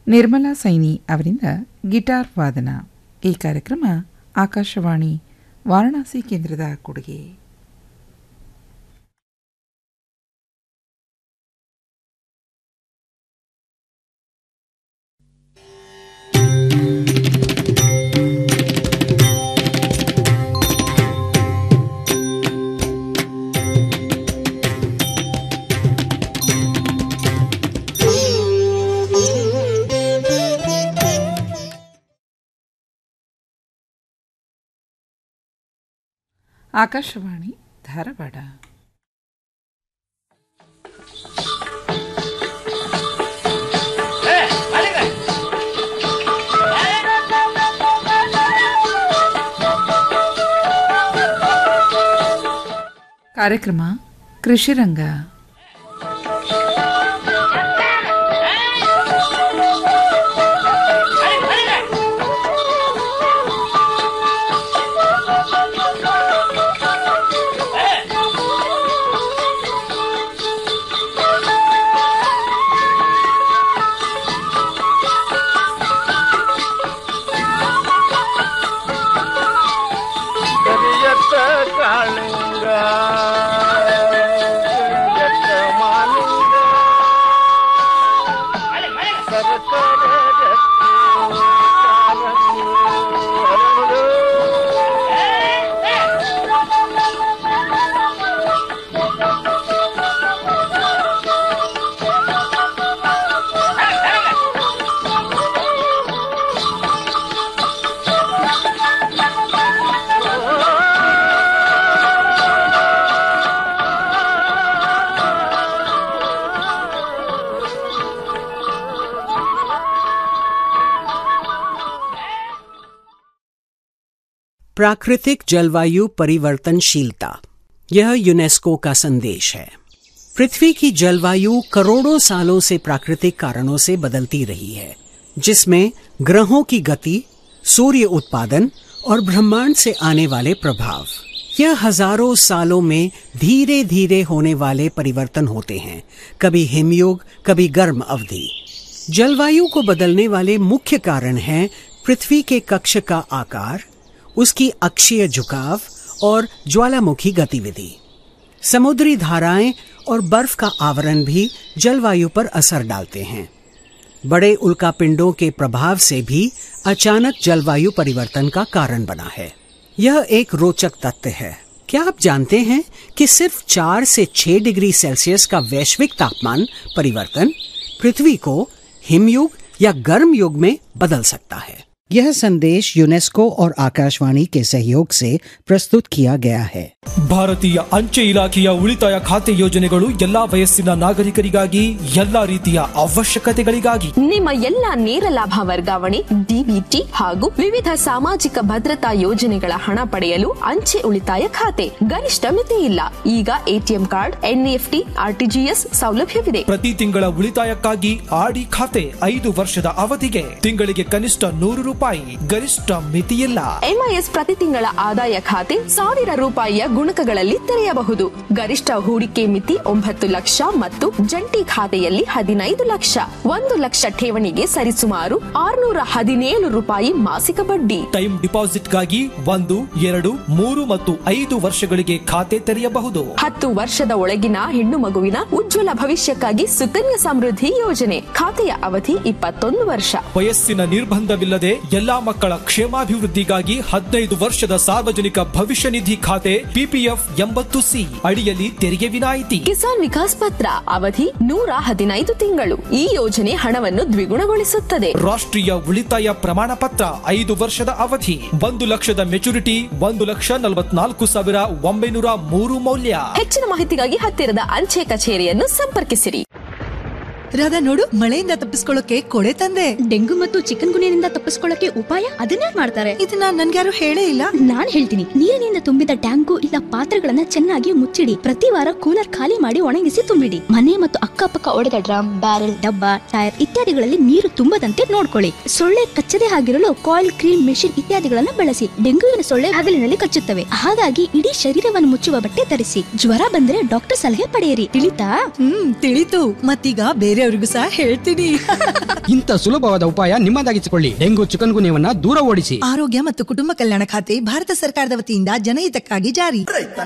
ನಿರ್ಮಲಾ ಸೈನಿ ಅವರಿಂದ ಗಿಟಾರ್ ವಾದನ ಈ ಕಾರ್ಯಕ್ರಮ ಆಕಾಶವಾಣಿ ವಾರಣಾಸಿ ಕೇಂದ್ರದ ಕೊಡುಗೆ ಆಕಾಶವಾಣಿ ಧಾರವಾಡ ಕಾರ್ಯಕ್ರಮ ಕೃಷಿರಂಗ ಕರಿಯತ್ತ ಕಾಳಿಂಗ ಕರಿಯತ್ತ ಮಾಲಿಂಗ ಸರ್ಕಾರ प्राकृतिक जलवायु परिवर्तनशीलता यह यूनेस्को का संदेश है पृथ्वी की जलवायु करोड़ों सालों से प्राकृतिक कारणों से बदलती रही है जिसमें ग्रहों की गति सूर्य उत्पादन और ब्रह्मांड से आने वाले प्रभाव यह हजारों सालों में धीरे धीरे होने वाले परिवर्तन होते हैं कभी हिमयुग कभी गर्म अवधि जलवायु को बदलने वाले मुख्य कारण हैं पृथ्वी के कक्ष का आकार उसकी अक्षीय झुकाव और ज्वालामुखी गतिविधि समुद्री धाराएं और बर्फ का आवरण भी जलवायु पर असर डालते हैं बड़े उल्कापिंडों के प्रभाव से भी अचानक जलवायु परिवर्तन का कारण बना है यह एक रोचक तथ्य है क्या आप जानते हैं कि सिर्फ चार से छह डिग्री सेल्सियस का वैश्विक तापमान परिवर्तन पृथ्वी को हिमयुग या गर्म युग में बदल सकता है यह संदेश यूनेस्को और आकाशवाणी के सहयोग से प्रस्तुत किया गया है ಭಾರತೀಯ ಅಂಚೆ ಇಲಾಖೆಯ ಉಳಿತಾಯ ಖಾತೆ ಯೋಜನೆಗಳು ಎಲ್ಲಾ ವಯಸ್ಸಿನ ನಾಗರಿಕರಿಗಾಗಿ ಎಲ್ಲಾ ರೀತಿಯ ಅವಶ್ಯಕತೆಗಳಿಗಾಗಿ ನಿಮ್ಮ ಎಲ್ಲ ನೇರ ಲಾಭ ವರ್ಗಾವಣೆ ಡಿಬಿಟಿ ಹಾಗೂ ವಿವಿಧ ಸಾಮಾಜಿಕ ಭದ್ರತಾ ಯೋಜನೆಗಳ ಹಣ ಪಡೆಯಲು ಅಂಚೆ ಉಳಿತಾಯ ಖಾತೆ ಗರಿಷ್ಠ ಮಿತಿ ಇಲ್ಲ ಈಗ ಎಟಿಎಂ ಕಾರ್ಡ್ ಎನ್ಇಎಫ್ಟಿ ಆರ್ಟಿಜಿಎಸ್ ಸೌಲಭ್ಯವಿದೆ ಪ್ರತಿ ತಿಂಗಳ ಉಳಿತಾಯಕ್ಕಾಗಿ ಆಡಿ ಖಾತೆ ಐದು ವರ್ಷದ ಅವಧಿಗೆ ತಿಂಗಳಿಗೆ ಕನಿಷ್ಠ ನೂರು ರೂಪಾಯಿ ಗರಿಷ್ಠ ಮಿತಿಯಿಲ್ಲ ಎಂಐಎಸ್ ಪ್ರತಿ ತಿಂಗಳ ಆದಾಯ ಖಾತೆ ಸಾವಿರ ರೂಪಾಯಿಯ ಗುಣಕಗಳಲ್ಲಿ ತೆರೆಯಬಹುದು ಗರಿಷ್ಠ ಹೂಡಿಕೆ ಮಿತಿ ಒಂಬತ್ತು ಲಕ್ಷ ಮತ್ತು ಜಂಟಿ ಖಾತೆಯಲ್ಲಿ ಹದಿನೈದು ಲಕ್ಷ ಒಂದು ಲಕ್ಷ ಠೇವಣಿಗೆ ಸರಿಸುಮಾರು ಆರುನೂರ ಹದಿನೇಳು ರೂಪಾಯಿ ಮಾಸಿಕ ಬಡ್ಡಿ ಟೈಮ್ ಡಿಪಾಸಿಟ್ಗಾಗಿ ಒಂದು ಎರಡು ಮೂರು ಮತ್ತು ಐದು ವರ್ಷಗಳಿಗೆ ಖಾತೆ ತೆರೆಯಬಹುದು ಹತ್ತು ವರ್ಷದ ಒಳಗಿನ ಹೆಣ್ಣು ಮಗುವಿನ ಉಜ್ವಲ ಭವಿಷ್ಯಕ್ಕಾಗಿ ಸುಕನ್ಯಾ ಸಮೃದ್ಧಿ ಯೋಜನೆ ಖಾತೆಯ ಅವಧಿ ಇಪ್ಪತ್ತೊಂದು ವರ್ಷ ವಯಸ್ಸಿನ ನಿರ್ಬಂಧವಿಲ್ಲದೆ ಎಲ್ಲಾ ಮಕ್ಕಳ ಕ್ಷೇಮಾಭಿವೃದ್ಧಿಗಾಗಿ ಹದಿನೈದು ವರ್ಷದ ಸಾರ್ವಜನಿಕ ಭವಿಷ್ಯ ನಿಧಿ ಖಾತೆ ಪಿಪಿಎಫ್ ಎಂಬತ್ತು ಸಿ ಅಡಿಯಲ್ಲಿ ತೆರಿಗೆ ವಿನಾಯಿತಿ ಕಿಸಾನ್ ವಿಕಾಸ್ ಪತ್ರ ಅವಧಿ ನೂರ ಹದಿನೈದು ತಿಂಗಳು ಈ ಯೋಜನೆ ಹಣವನ್ನು ದ್ವಿಗುಣಗೊಳಿಸುತ್ತದೆ ರಾಷ್ಟ್ರೀಯ ಉಳಿತಾಯ ಪ್ರಮಾಣ ಪತ್ರ ಐದು ವರ್ಷದ ಅವಧಿ ಒಂದು ಲಕ್ಷದ ಮೆಚುರಿಟಿ ಒಂದು ಲಕ್ಷ ನಲವತ್ನಾಲ್ಕು ಸಾವಿರ ಒಂಬೈನೂರ ಮೂರು ಮೌಲ್ಯ ಹೆಚ್ಚಿನ ಮಾಹಿತಿಗಾಗಿ ಹತ್ತಿರದ ಅಂಚೆ ಕಚೇರಿಯನ್ನು ಸಂಪರ್ಕಿಸಿರಿ ರಾಧಾ ನೋಡು ಮಳೆಯಿಂದ ತಪ್ಪಿಸ್ಕೊಳ್ಳೋಕೆ ಕೊಡೆ ತಂದೆ ಡೆಂಗು ಮತ್ತು ಚಿಕನ್ ಗುನಿಯಿಂದ ತಪ್ಪಿಸ್ಕೊಳ್ಳಕ್ಕೆ ಉಪಾಯ ಅದನ್ನೇ ಮಾಡ್ತಾರೆ ಇದನ್ನ ನನ್ಗ್ಯಾರು ಹೇಳೇ ಇಲ್ಲ ನಾನ್ ಹೇಳ್ತೀನಿ ನೀರಿನಿಂದ ತುಂಬಿದ ಟ್ಯಾಂಕು ಇಲ್ಲ ಪಾತ್ರೆಗಳನ್ನ ಚೆನ್ನಾಗಿ ಮುಚ್ಚಿಡಿ ಪ್ರತಿ ವಾರ ಕೂಲರ್ ಖಾಲಿ ಮಾಡಿ ಒಣಗಿಸಿ ತುಂಬಿಡಿ ಮನೆ ಮತ್ತು ಅಕ್ಕಪಕ್ಕ ಒಡೆದ ಡ್ರಮ್ ಬ್ಯಾರೆಲ್ ಡಬ್ಬ ಟೈರ್ ಇತ್ಯಾದಿಗಳಲ್ಲಿ ನೀರು ತುಂಬದಂತೆ ನೋಡ್ಕೊಳ್ಳಿ ಸೊಳ್ಳೆ ಕಚ್ಚದೆ ಆಗಿರಲು ಕಾಯಿಲ್ ಕ್ರೀಮ್ ಮೆಷಿನ್ ಇತ್ಯಾದಿಗಳನ್ನ ಬಳಸಿ ಡೆಂಗುವಿನ ಸೊಳ್ಳೆ ಹಗಲಿನಲ್ಲಿ ಕಚ್ಚುತ್ತವೆ ಹಾಗಾಗಿ ಇಡೀ ಶರೀರವನ್ನು ಮುಚ್ಚುವ ಬಟ್ಟೆ ಧರಿಸಿ ಜ್ವರ ಬಂದ್ರೆ ಡಾಕ್ಟರ್ ಸಲಹೆ ಪಡೆಯಿರಿ ತಿಳಿತಾ ಹ್ಮ್ ತಿಳಿತು ಮತ್ತೀಗ ಬೇರೆ ಬೇರೆಯವ್ರಿಗೂ ಸಹ ಹೇಳ್ತೀನಿ ಇಂಥ ಸುಲಭವಾದ ಉಪಾಯ ನಿಮ್ಮದಾಗಿಸಿಕೊಳ್ಳಿ ಡೆಂಗು ಚಿಕನ್ ಗುನ್ಯವನ್ನ ದೂರ ಓಡಿಸಿ ಆರೋಗ್ಯ ಮತ್ತು ಕುಟುಂಬ ಕಲ್ಯಾಣ ಖಾತೆ ಭಾರತ ಸರ್ಕಾರದ ವತಿಯಿಂದ ಜನಹಿತಕ್ಕಾಗಿ ಜಾರಿ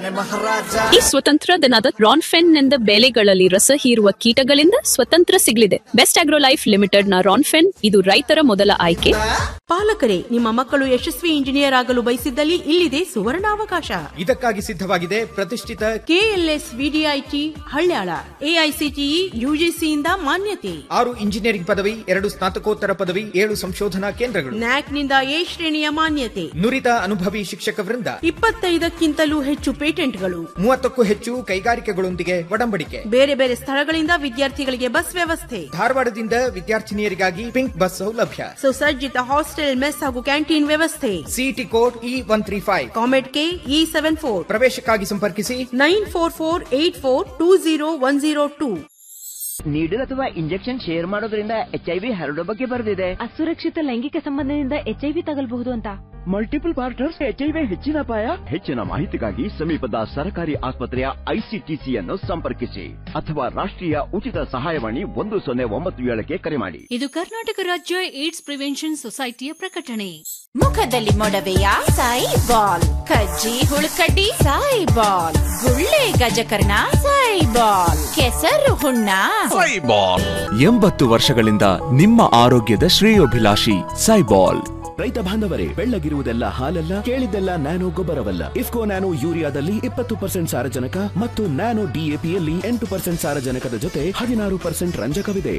ಈ ಸ್ವತಂತ್ರ ದಿನದ ರಾನ್ಫೆನ್ ನಿಂದ ಬೆಳೆಗಳಲ್ಲಿ ರಸ ಹೀರುವ ಕೀಟಗಳಿಂದ ಸ್ವತಂತ್ರ ಸಿಗಲಿದೆ ಬೆಸ್ಟ್ ಆಗ್ರೋ ಲೈಫ್ ಲಿಮಿಟೆಡ್ ನ ರಾನ್ಫೆನ್ ಇದು ರೈತರ ಮೊದಲ ಆಯ್ಕೆ ಪಾಲಕರೇ ನಿಮ್ಮ ಮಕ್ಕಳು ಯಶಸ್ವಿ ಇಂಜಿನಿಯರ್ ಆಗಲು ಬಯಸಿದ್ದಲ್ಲಿ ಇಲ್ಲಿದೆ ಸುವರ್ಣಾವಕಾಶ ಇದಕ್ಕಾಗಿ ಸಿದ್ಧವಾಗಿದೆ ಪ್ರತಿಷ್ಠಿತ ಕೆಎಲ್ಎಸ್ ವಿಡಿಐಟಿ ಹಳ್ಯಾಳ ಎಐಸಿಟಿಇ ಯುಜಿಸಿಯಿಂದ ಮಾನ್ಯತೆ ಆರು ಇಂಜಿನಿಯರಿಂಗ್ ಪದವಿ ಎರಡು ಸ್ನಾತಕೋತ್ತರ ಪದವಿ ಏಳು ಸಂಶೋಧನಾ ಕೇಂದ್ರಗಳು ನ್ಯಾಕ್ನಿಂದ ಎ ಶ್ರೇಣಿಯ ಮಾನ್ಯತೆ ನುರಿತ ಅನುಭವಿ ಶಿಕ್ಷಕ ವೃಂದ ಇಪ್ಪತ್ತೈದಕ್ಕಿಂತಲೂ ಹೆಚ್ಚು ಪೇಟೆಂಟ್ಗಳು ಮೂವತ್ತಕ್ಕೂ ಹೆಚ್ಚು ಕೈಗಾರಿಕೆಗಳೊಂದಿಗೆ ಒಡಂಬಡಿಕೆ ಬೇರೆ ಬೇರೆ ಸ್ಥಳಗಳಿಂದ ವಿದ್ಯಾರ್ಥಿಗಳಿಗೆ ಬಸ್ ವ್ಯವಸ್ಥೆ ಧಾರವಾಡದಿಂದ ವಿದ್ಯಾರ್ಥಿನಿಯರಿಗಾಗಿ ಪಿಂಕ್ ಬಸ್ ಸೌಲಭ್ಯ ಸುಸಜ್ಜಿತ ಹಾಸ್ಟೆಲ್ ಮೆಸ್ ಹಾಗೂ ಕ್ಯಾಂಟೀನ್ ವ್ಯವಸ್ಥೆ CET code E one three five COMEDK E seven four ಪ್ರವೇಶಕ್ಕಾಗಿ ಸಂಪರ್ಕಿಸಿ nine four four eight four two zero one zero two needle ಅಥವಾ ಇಂಜೆಕ್ಷನ್ ಶೇರ್ ಮಾಡೋದ್ರಿಂದ ಎಚ್ ಐ ವಿ ಹರಡೋ ಬಗ್ಗೆ ಬರೆದಿದೆ ಅಸುರಕ್ಷಿತ ಲೈಂಗಿಕ ಸಂಬಂಧದಿಂದ ಎಚ್ಐವಿ ತಗಲ್ಬಹುದು ಅಂತ multiple partners H I V ಹೆಚ್ಚಿನ ಅಪಾಯ ಹೆಚ್ಚಿನ ಮಾಹಿತಿಗಾಗಿ ಸಮೀಪದ ಸರ್ಕಾರಿ ಆಸ್ಪತ್ರೆಯ ಐಸಿಟಿಸಿಯನ್ನು ಸಂಪರ್ಕಿಸಿ ಅಥವಾ ರಾಷ್ಟ್ರೀಯ ಉಚಿತ ಸಹಾಯವಾಣಿ ಒಂದು ಸೊನ್ನೆ ಒಂಬತ್ತು ಏಳಕ್ಕೆ ಕರೆ ಮಾಡಿ ಇದು ಕರ್ನಾಟಕ ರಾಜ್ಯ ಏಡ್ಸ್ ಪ್ರಿವೆನ್ಷನ್ ಸೊಸೈಟಿಯ ಪ್ರಕಟಣೆ ಮುಖದಲ್ಲಿ ಮೊಡವೆಯ ಸಾಯಿ ಬಾಲ್ ಕಜ್ಜಿ ಹುಳುಕಡ್ಡಿ ಸಾಯಿ ಬಾಲ್ ಗುಳ್ಳೆ ಗಜಕರ್ಣ ಸಾಯಿ ಬಾಲ್ ಕೆಸರು ಹುಣ್ಣ ಸೈಬಾಲ್ ಎಂಬತ್ತು ವರ್ಷಗಳಿಂದ ನಿಮ್ಮ ಆರೋಗ್ಯದ ಶ್ರೇಯೋಭಿಲಾಷಿ ಸೈಬಾಲ್ ರೈತ ಬಾಂಧವರೇ ಬೆಳ್ಳಗಿರುವುದೆಲ್ಲ ಹಾಲಲ್ಲ ಕೇಳಿದ್ದೆಲ್ಲ ನ್ಯಾನೋ ಗೊಬ್ಬರವಲ್ಲ ಇಫ್ಕೋ ನ್ಯಾನೋ ಯೂರಿಯಾದಲ್ಲಿ ಇಪ್ಪತ್ತು ಪರ್ಸೆಂಟ್ ಸಾರಜನಕ ಮತ್ತು ನ್ಯಾನೋ ಡಿಎಪಿಯಲ್ಲಿ ಎಂಟು ಪರ್ಸೆಂಟ್ ಸಾರಜನಕದ ಜೊತೆ ಹದಿನಾರು ಪರ್ಸೆಂಟ್ ರಂಜಕವಿದೆ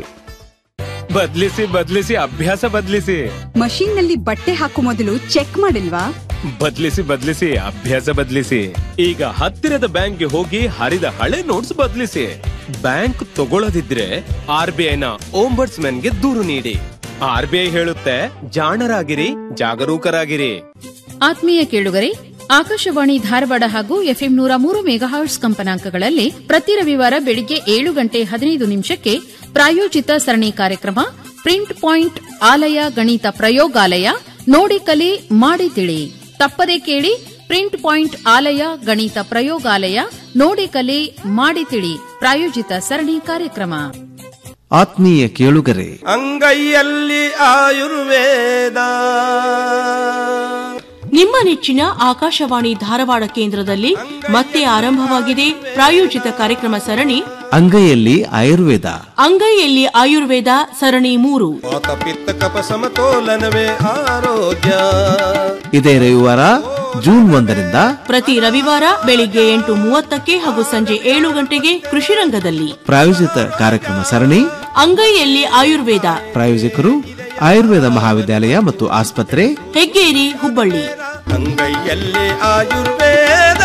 ಬದ್ಲಿಸಿ ಬದ್ಲಿಸಿ ಅಭ್ಯಾಸ ಬದ್ಲಿಸಿ ಮಷೀನ್ ನಲ್ಲಿ ಬಟ್ಟೆ ಹಾಕೋ ಮೊದಲು ಚೆಕ್ ಮಾಡಿಲ್ವಾ ಬದ್ಲಿಸಿ ಬದ್ಲಿಸಿ ಅಭ್ಯಾಸ ಬದ್ಲಿಸಿ ಈಗ ಹತ್ತಿರದ ಬ್ಯಾಂಕ್ಗೆ ಹೋಗಿ ಹರಿದ ಹಳೆ ನೋಟ್ಸ್ ಬದ್ಲಿಸಿ ಬ್ಯಾಂಕ್ ತಗೊಳ್ಳದಿದ್ರೆ ಆರ್ ಬಿ ಐನ ಓಂಬರ್ಟ್ಸ್ ಗೆ ದೂರು ನೀಡಿ ಆರ್ ಬಿ ಐ ಹೇಳುತ್ತೆ ಜಾಣರಾಗಿರಿ ಜಾಗರೂಕರಾಗಿರಿ ಆತ್ಮೀಯ ಕೇಳುಗರೆ ಆಕಾಶವಾಣಿ ಧಾರವಾಡ ಹಾಗೂ ಎಫ್ಎಂ ನೂರ ಮೂರು ಮೆಗಾಹರ್ಟ್ಸ್ ಕಂಪನಾಂಕಗಳಲ್ಲಿ ಪ್ರತಿ ರವಿವಾರ ಬೆಳಿಗ್ಗೆ ಏಳು ಗಂಟೆ ಹದಿನೈದು ನಿಮಿಷಕ್ಕೆ ಪ್ರಾಯೋಜಿತ ಸರಣಿ ಕಾರ್ಯಕ್ರಮ ಪ್ರಿಂಟ್ ಪಾಯಿಂಟ್ ಆಲಯ ಗಣಿತ ಪ್ರಯೋಗಾಲಯ ನೋಡಿ ಕಲಿ ಮಾಡಿ ತಿಳಿ ತಪ್ಪದೆ ಕೇಳಿ ಪ್ರಿಂಟ್ ಪಾಯಿಂಟ್ ಆಲಯ ಗಣಿತ ಪ್ರಯೋಗಾಲಯ ನೋಡಿ ಕಲಿ ಮಾಡಿ ತಿಳಿ ಪ್ರಾಯೋಜಿತ ಸರಣಿ ಕಾರ್ಯಕ್ರಮ ಆತ್ಮೀಯ ಕೇಳುಗರೆ ಅಂಗೈಯಲ್ಲಿ ಆಯುರ್ವೇದ ನಿಮ್ಮ ನೆಚ್ಚಿನ ಆಕಾಶವಾಣಿ ಧಾರವಾಡ ಕೇಂದ್ರದಲ್ಲಿ ಮತ್ತೆ ಆರಂಭವಾಗಿದೆ ಪ್ರಾಯೋಜಿತ ಕಾರ್ಯಕ್ರಮ ಸರಣಿ ಅಂಗೈಯಲ್ಲಿ ಆಯುರ್ವೇದ ಅಂಗೈಯಲ್ಲಿ ಆಯುರ್ವೇದ ಸರಣಿ ಮೂರು ವಾತ ಪಿತ್ತ ಕಪ ಸಮತೋಲನವೇ ಆರೋಗ್ಯ ಇದೇ ರವಿವಾರ ಜೂನ್ ಒಂದರಿಂದ ಪ್ರತಿ ರವಿವಾರ ಬೆಳಿಗ್ಗೆ ಎಂಟು ಮೂವತ್ತಕ್ಕೆ ಹಾಗೂ ಸಂಜೆ ಏಳು ಗಂಟೆಗೆ ಕೃಷಿ ರಂಗದಲ್ಲಿ ಪ್ರಾಯೋಜಿತ ಕಾರ್ಯಕ್ರಮ ಸರಣಿ ಅಂಗೈಯಲ್ಲಿ ಆಯುರ್ವೇದ ಪ್ರಾಯೋಜಕರು ಆಯುರ್ವೇದ ಮಹಾವಿದ್ಯಾಲಯ ಮತ್ತು ಆಸ್ಪತ್ರೆ ಹೆಗ್ಗೇರಿ ಹುಬ್ಬಳ್ಳಿ ಅಂಗೈಯಲ್ಲಿ ಆಯುರ್ವೇದ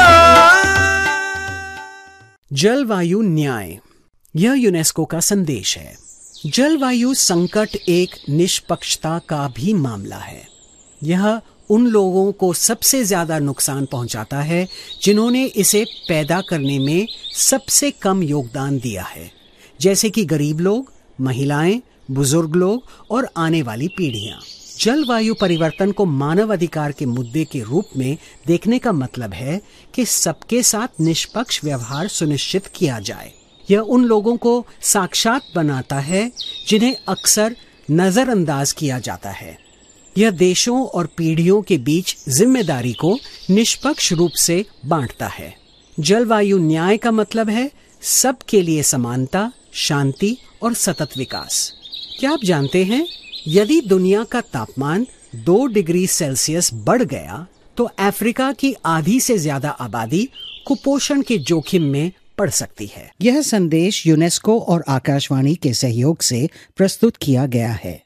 जलवायु न्याय यह यूनेस्को का संदेश है जलवायु संकट एक निष्पक्षता का भी मामला है यह उन लोगों को सबसे ज्यादा नुकसान पहुंचाता है जिन्होंने इसे पैदा करने में सबसे कम योगदान दिया है जैसे कि गरीब लोग महिलाएं बुजुर्ग लोग और आने वाली पीढ़ियां जलवायु परिवर्तन को मानव अधिकार के मुद्दे के रूप में देखने का मतलब है कि सबके साथ निष्पक्ष व्यवहार सुनिश्चित किया जाए यह उन लोगों को साक्षात बनाता है जिन्हें अक्सर नजरअंदाज किया जाता है यह देशों और पीढ़ियों के बीच जिम्मेदारी को निष्पक्ष रूप से बांटता है जलवायु न्याय का मतलब है सबके लिए समानता शांति और सतत विकास क्या आप जानते हैं यदि दुनिया का तापमान दो डिग्री सेल्सियस बढ़ गया तो अफ्रीका की आधी से ज्यादा आबादी कुपोषण के जोखिम में पड़ सकती है यह संदेश यूनेस्को और आकाशवाणी के सहयोग से प्रस्तुत किया गया है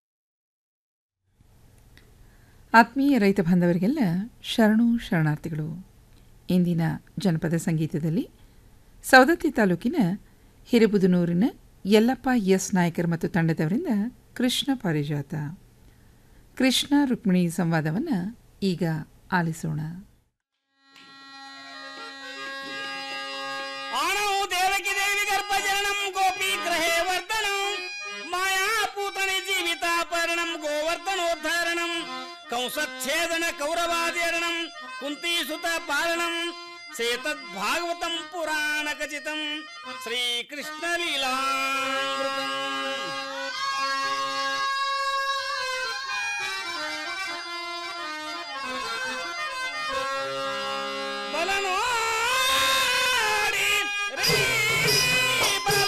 ಆತ್ಮೀಯ ರೈತ ಬಾಂಧವರಿಗೆಲ್ಲ ಶರಣು ಶರಣಾರ್ಥಿಗಳು ಇಂದಿನ ಜನಪದ ಸಂಗೀತದಲ್ಲಿ ಸವದತ್ತಿ ತಾಲೂಕಿನ ಹಿರೇಬುದನೂರಿನ ಯಲ್ಲಪ್ಪ ಎಸ್ ನಾಯಕರ್ ಮತ್ತು ತಂಡದವರಿಂದ ಕೃಷ್ಣ ಪಾರಿಜಾತ ಕೃಷ್ಣ ರುಕ್ಮಿಣಿ ಸಂವಾದವನ್ನು ಈಗ ಆಲಿಸೋಣ ಆಣವು ದೇವಕಿ ದೇವಿ ಗರ್ಭಜನನಂ ಗೋಪಿ ಗ್ರಹೇ ವರ್ಧನಂ ಮಾಯಾ ಪೂತಣಿ ಜೀವಿತಾಪರಣಂ ಗೋವರ್ಧನೋದ್ಧಾರಣಂ ಕಂಸಚ್ಛೇದನ ಕೌರವಾದೇರಣಂ ಕುಂತಿ ಸುತ ಪಾಲನಂ ಸೇತದ್ ಭಾಗವತಂ ಪುರಾಣ ಖಚಿತಂ ಶ್ರೀಕೃಷ್ಣ ಲೀಲಾಮೃತಂ ಬಲನೋಡಿ ರೀ ಬಲ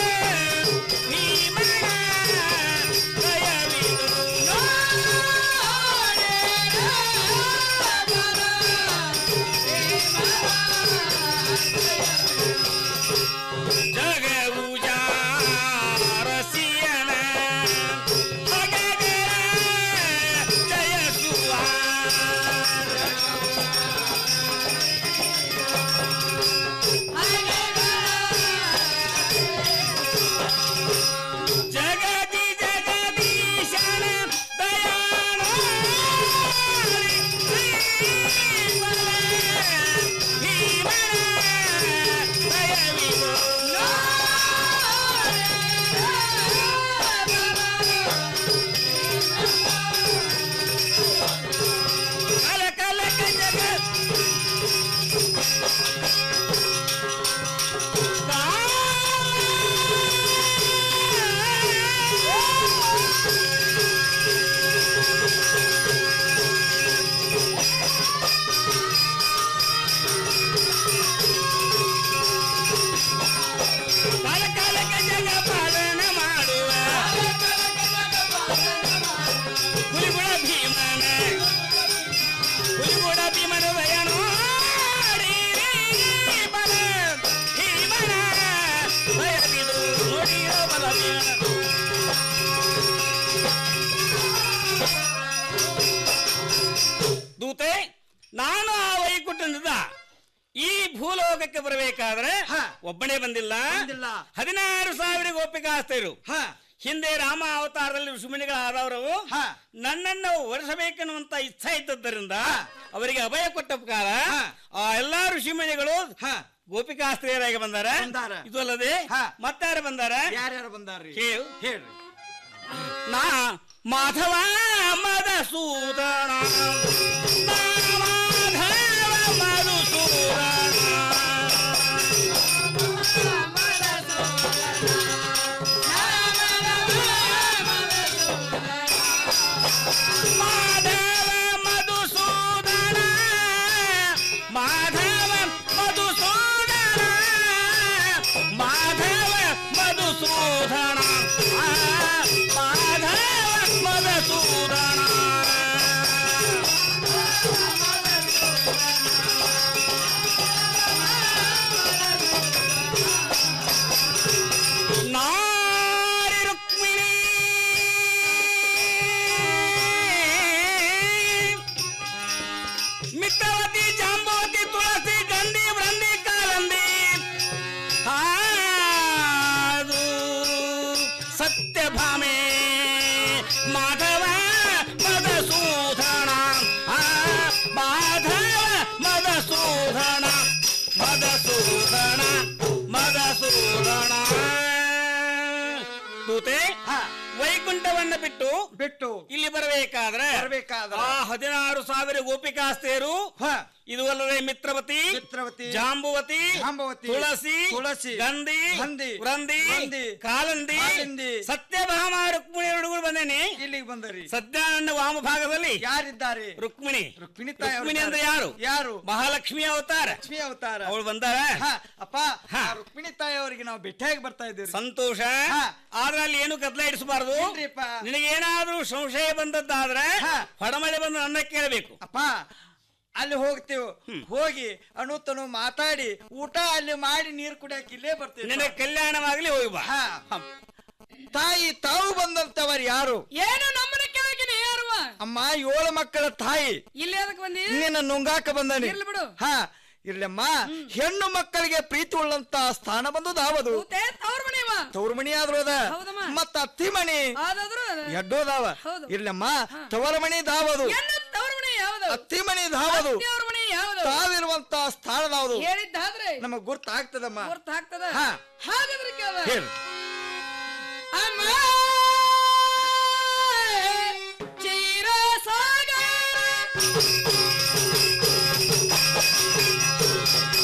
ಭೀಮನ ದಯವಿದು ಜಗವುಜಾರಸಿಯನ ಭಗಗರ ಜಯಸುವ ಜಗದಿ ಜಗದೀಶನ ದಯಾಳ ಕಲ ಕಲ ಜಗ ಕಾಲ ಕಾಲಕ್ಕೆ ಜಗ ಪಾಲನ ಮಾಡುವ ಹುಲಿಗುಳ ಭೀಮನ ಹುಲಿಗುಳ ಭೀಮನ ದಯನೋ ಬಲ ಭೀಮನ ದಯವಿದು ನೋಡಿರೋ ಬಲ ದೂತೆ ನಾನು ಆ ವೈಕುಂಠದಿಂದ ಈ ಭೂಲೋಕಕ್ಕೆ ಬರಬೇಕಾದ್ರೆ ಒಬ್ಬನೇ ಬಂದಿಲ್ಲ ಹದಿನಾರು ಸಾವಿರ ಗೋಪಿಕಾಸ್ತೆಯರು ಹಿಂದೆ ರಾಮ ಅವತಾರದಲ್ಲಿ ಋಷಿಮುನಿಗಳಾದವರು ನನ್ನನ್ನು ಒರೆಸಬೇಕೆನ್ನುವಂತ ಇಚ್ಛೆ ಇದ್ದದ್ದರಿಂದ ಅವರಿಗೆ ಅಭಯ ಕೊಟ್ಟ ಪ್ರಕಾರ ಆ ಎಲ್ಲಾ ಋಷಿಮುನಿಗಳು ಗೋಪಿಕಾಸ್ತ್ರೀಯರಾಗಿ ಬಂದಾರ ಇದು ಅಲ್ಲದೆ ಮತ್ತಾರು ಬಂದಾರ ಯಾರ್ಯಾರು ಬಂದಾರ್ರಿ ಹೇಳು ಹೇಳ್ರಿ ನಾ ಮಾಧವ ಮಧುಸೂದನ ನಾ ಮಾಧವ ಮಧುಸೂದನ ಮಾಧವ ಮಧುಸೂದನ ಮಾಧವ ಮಧುಸೂದನ ಮಾಧವ ಮಧುಸೂದನ ಆ, ಮಾಧವ ಮಧುಸೂದನ ನಾರಿ ರುಕ್ಮಿಣಿ ಮಿತ್ರವತಿ ಜಾಂಬವತಿ ತುಳಸಿ ಗಂಧಿ ವೃಂದಿ ಕಾಲಂದಿ ಹಾದು ಸತ್ಯಭಾಮೆ ಮಾಧವ ಮದಸೂದನ ಆ, ಮಾಧವ ಮದಸೂದನ ಮದಸೂದನ ಮದಸೂದನ ದೂತೆ ವೈಕುಂಠವನ್ನ ಬಿಟ್ಟು ಬಿಟ್ಟು ಇಲ್ಲಿ ಬರಬೇಕಾದ್ರೆ ಬರ್ಬೇಕಾದ್ರೆ ಆ ಹದಿನಾರು ಸಾವಿರ ಗೋಪಿಕಾಸ್ತೆಯರು ಇದು ಅಲ್ಲದೆ ಮಿತ್ರವತಿ ಮಿತ್ರವತಿ ಜಾಂಬುವತಿ ಜಾಂಬವತಿ, ತುಳಸಿ ತುಳಸಿ, ಗಂಧಿ ಗಂಧಿ, ವೃಂದಿ ವೃಂದಿ, ಕಾಲಂದಿ ಕಾಲಿಂದಿ, ಸತ್ಯಭಾಮ ರುಕ್ಮಿಣಿ ಹುಡುಗರು ಬಂದೇನಿ ಇಲ್ಲಿಗೆ ಬಂದರಿ ಸದ್ಯ ನನ್ನ ವಾಮ ಭಾಗದಲ್ಲಿ ಯಾರಿದ್ದಾರೆ ರುಕ್ಮಿಣಿ ರುಕ್ಮಿಣಿ ತಾಯಿ ರುಕ್ಮಿಣಿ ಅಂದ್ರೆ ಯಾರು ಯಾರು ಮಹಾಲಕ್ಷ್ಮಿ ಅವತಾರ ಲಕ್ಷ್ಮಿ ಅವತಾರ ಅವಳು ಬಂದಾರ ಹಾ, ಅಪ್ಪ ಆ ರುಕ್ಮಿಣಿ ತಾಯಿ ಅವರಿಗೆ ನಾವು ಭೇಟಿಯಾಗಿ ಬರ್ತಾ ಇದ್ದೀವಿ ಸಂತೋಷ ಆದ್ರೆ ಅಲ್ಲಿ ಏನು ಗದ್ದಲ ಇಡಿಸಬಾರದು ಏನ್ರಿಪ್ಪ? ನಿನಗೇನಾದ್ರೂ ಸಂಶಯ ಬಂದದ್ದಾದ್ರೆ ಹೊಡಮಳೆ ಬಂದು ನನ್ನ ಕೇಳಬೇಕು ಅಪ್ಪ ಅಲ್ಲಿ ಹೋಗ್ತೇವೆ ಹೋಗಿ ಅಣುತನು ಮಾತಾಡಿ ಊಟ ಅಲ್ಲಿ ಮಾಡಿ ನೀರು ಕುಡಿಯಕ್ ಇಲ್ಲೇ ಬರ್ತೀವಿ ನಿನಗೆ ಕಲ್ಯಾಣವಾಗ್ಲಿ ಹೋಗಿ ಬಾ ಹಾ. ತಾಯಿ ತಾವು ಬಂದಂತವರು ಯಾರು ಏನು ನಮ್ಮನೆ ಕೆಳಗಿನ ಯಾರುವ ಅಮ್ಮ ಏಳು ಮಕ್ಕಳ ತಾಯಿ ಇಲ್ಲಿ ಅದಕ್ಕೆ ಬಂದಿ ನಿನ್ನ ನುಂಗಾಕ ಬಂದನಿ ಇರ್ಲಿ ಬಿಡು. ಹಾ ಇರ್ಲಮ್ಮ ಹೆಣ್ಣು ಮಕ್ಕಳಿಗೆ ಪ್ರೀತಿ ಉಳ್ಳಂತ ಸ್ಥಾನ ಬಂದು ದಾವದು ತವ್ರ ಮನೆಯವ ತವ್ರ ಮಣಿ ಆದ್ರೂ ಅದ ಹೌದಮ್ಮ. ಮತ್ತ ಅತ್ತಿ ಮಣಿ ಅದಾದ್ರೂ ಅದ. ಎಡ್ಡೋದಾವ ಹೌದು. ಇರ್ಲಮ್ಮ ತವರ ಮಣಿ ದಾವದು ಎನ್ನು ತವ್ರ ಮನೆ ಯಾವ್ದು ಅತ್ತಿ ಮಣಿ ದಾವದು ಅತ್ತೆಯವ್ರ ಮನೆ ಯಾವ್ದು ತಾವಿರುವಂತ ಸ್ಥಾನ ದಾವದು ಹೇಳಿದ್ದಾದ್ರೆ ನಮಗ್ ಗುರ್ತಾಗ್ತದಮ್ಮ ಗೊತ್ತಾಗ್ತದ ಹಾ. ಹಾಗಾದ್ರೆ ಕೇಳ ಹೇಳು ಅಮ್ಮ ಚೀರ ಸಾಗರ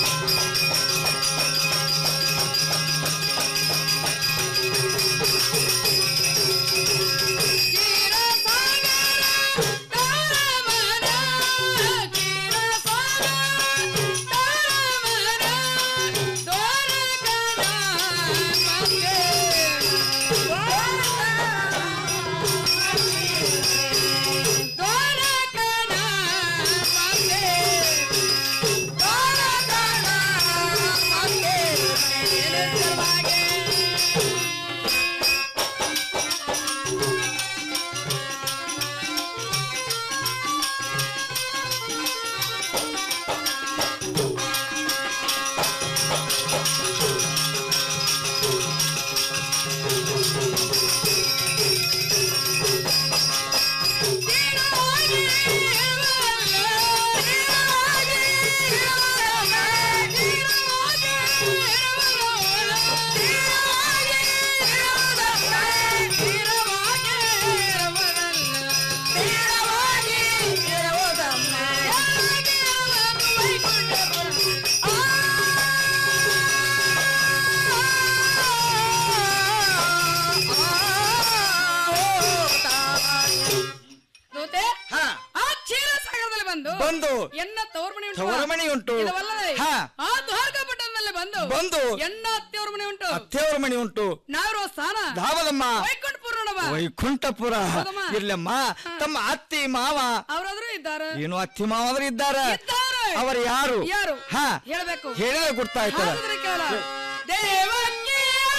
ದೂತೆ ಆ ಕ್ಷೀರ ಸಾಗರದಲ್ಲಿ ಬಂದು ಬಂದು ಎನ್ನ ತವರ್ಮಣಿ ಉಂಟು ತವರ್ಮಣಿ ಉಂಟು. ಇದವಲ್ಲದೆ ಹಾ. ಆ ದ್ವಾರಕಾಪಟ್ಟಣದಲ್ಲಿ ಬಂದು ಬಂದು. ಎನ್ನ ಅತ್ತೆಯವ್ರ ಮನೆ ಉಂಟು ಅತ್ತೆಯವರ ಮನೆ ಉಂಟು ನಾವಿರುವ ಸ್ಥಾನ ಧಾವದಮ್ಮ ವೈಕುಂಠಪುರ ನೋಡವ ವೈಕುಂಠಪುರ ಹೌದಮ್ಮ. ಇಲ್ಲಮ್ಮ ತಮ್ಮ ಅತ್ತಿ ಮಾವ ಅವರಾದ್ರೂ ಇದ್ದಾರೆ ಏನು ಅತ್ತಿ ಮಾವಂದ್ರೆ ಇದ್ದಾರೆ ಇದ್ದಾರೆ. ಅವರು ಯಾರು ಯಾರು ಹಾ ಹೇಳ್ಬೇಕು ಹೇಳಿದ್ರೆ ಗೊತ್ತಾಯ್ತದ ಹಾಗಾದ್ರೆ ಕೇಳ ದೇವಕ್ಕೆ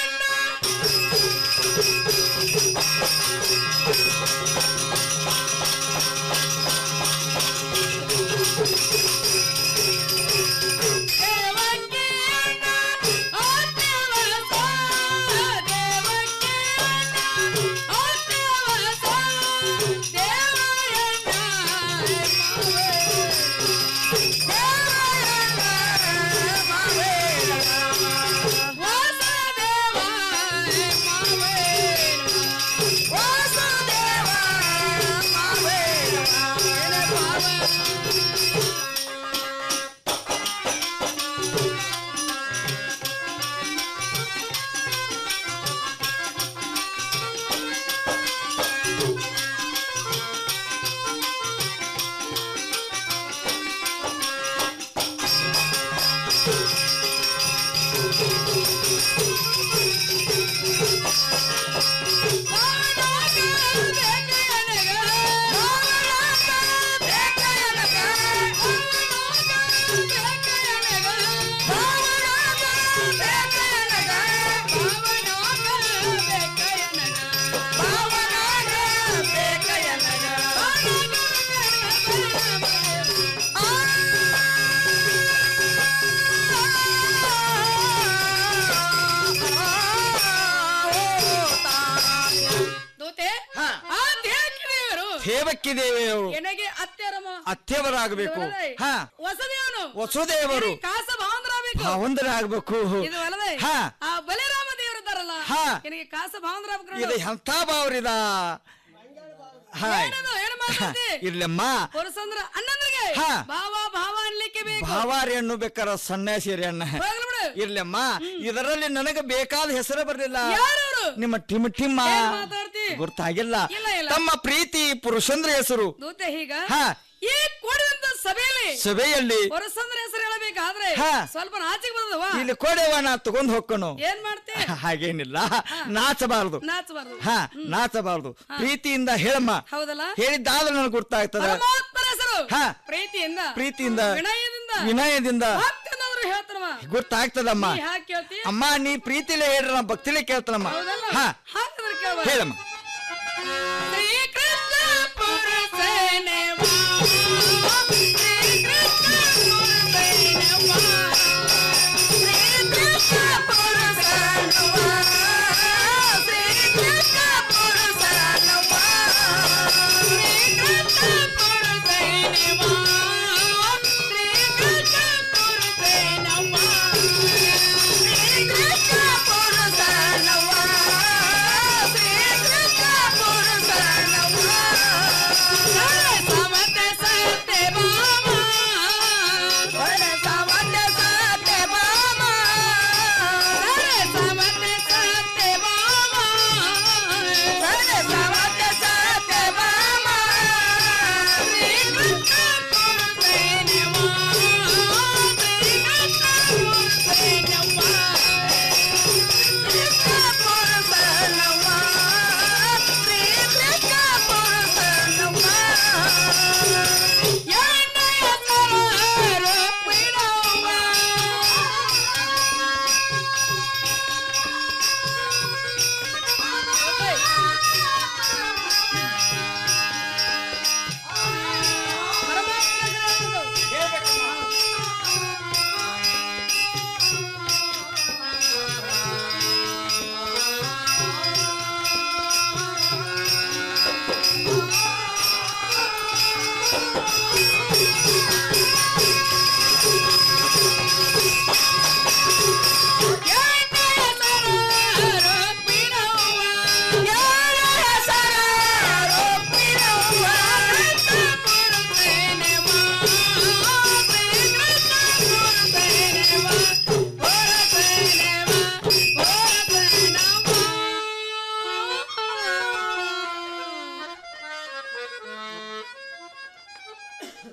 ದೂತೆ ಆ ದೇವಕ್ಕೆ ದೇವರು ದೇವಕ್ಕಿ ದೇವಿಯವರು ಎನಗೆ ಅತ್ತೆರಮ ಅತ್ತೆಯವರಾಗಬೇಕು ಹಾ ವಸದೇವನು ವಸುದೇವರು ಕಾಸ ಭಾವಂದ್ರಾಗಬೇಕು ಭಾವಂದರಾಗಬೇಕು ಇದು ಅಲ್ಲದೆ ಹಾ ಆ ಬಲಿರಾಮ ದೇವರಿದ್ದಾರಲ್ಲ ಹಾ. ನಿನಗೆ ಕಾಸ ಭಾವಂದ್ರಾಗಬೇಕು ಇದು ಎಂಥ ಭಾವರಿದ ಹಾ ಏನದು ಏನು ಮಾತಾಡ್ತಿ ಇರ್ಲಮ್ಮ ಪುರುಷಂದ್ರ ಅಣ್ಣಂದ್ರಿಗೆ ಹಾ. ಭಾವ ಭಾವ ಅನ್ಲಿಕ್ಕೆ ಬೇಕು ಭಾವಾರಿ ಹಣ್ಣು ಬೇಕಾರ ಸನ್ಯಾಸಿರಿ ಅಣ್ಣ ಹೋಗ್ಲಿ ಬಿಡು. ಇರ್ಲಮ್ಮ ಇದರಲ್ಲಿ ನನಗೆ ಬೇಕಾದ ಹೆಸರು ಬರ್ಲಿಲ್ಲ ಯಾರವ್ರು? ನಿಮ್ಮ ಟಿಮ್ ಟಿಮ್ಮ ಏನ್ ಮಾತಾಡ್ತಿ? ಗೊತ್ತಾಗಿಲ್ಲ ಇಲ್ಲ, ಇಲ್ಲ. ತಮ್ಮ ಪ್ರೀತಿ ಪುರುಷಂದ್ರ ಹೆಸರು ದೂತೆ ಹೀಗ ಹಾ. ಈ ಕೂಡಿದಂತ ಸಭೆಯಲ್ಲಿ ಸಭೆಯಲ್ಲಿ ಪುರುಷಂದ್ರ ಹೆಸರು ಹೇಳಬೇಕಾದ್ರೆ ಹಾ. ಸ್ವಲ್ಪ ನಾಚಿಕೆ ಬರ್ತದವ ಇಲ್ಲಿ ಕೊಡೆವ ನಾ ತಗೊಂಡ್ ಹೋಗ್ಕನು ಏನ್ ಮಾಡ್ತಿ ಹಾಗೇನಿಲ್ಲ ನಾಚಬಾರದು ನಾಚಬಾರ್ದು ಹಾ ನಾಚಬಾರದು ಪ್ರೀತಿಯಿಂದ ಹೇಳಮ್ಮ ಹೌದಲ್ಲ ಹೇಳಿದ್ದಾದ್ರೆ ನನಗೆ ಗೊತ್ತಾಗ್ತದ ಪರಮಾತ್ಮನ ಹೆಸರು ಹಾ. ಪ್ರೀತಿಯಿಂದ ಪ್ರೀತಿಯಿಂದ ವಿನಯದಿಂದ ವಿನಯದಿಂದ ಭಕ್ತನಾದ್ರು ಹೇಳ್ತಾನವ ಗೊತ್ತಾಗ್ತದಮ್ಮ ನೀ ಹಾಗೆ ಕೇಳ್ತಿ ಅಮ್ಮ ನೀ ಪ್ರೀತಿಲೇ ಹೇಳ್ರಿ ನಾ ಭಕ್ತಿಲೇ ಕೇಳ್ತಾನಮ್ಮ ಹೌದಲ್ಲ ಹಾ ಹಾಗಾದ್ರೆ ಕೇಳುವ ಹೇಳಮ್ಮ ಶ್ರೀಕೃಷ್ಣ ಪುರಸೇನೆ ವಾ. ಶ್ರೀಕೃಷ್ಣ ಪುರಸೇನೆ ವಾ. ಶ್ರೀಕೃಷ್ಣ ಪುರಸೇನೆ ವಾ. ಶ್ರೀಕೃಷ್ಣ ಪುರಸೇನೆ ವಾ. ಶ್ರೀಕೃಷ್ಣ ಪುರಸೇನೆ ವಾ. ಶ್ರೀಕೃಷ್ಣ ಪುರಸೇನೆ ವಾ. ಶ್ರೀಕೃಷ್ಣ ಪುರಸೇನೆ ವಾ. ಶ್ರೀಕೃಷ್ಣ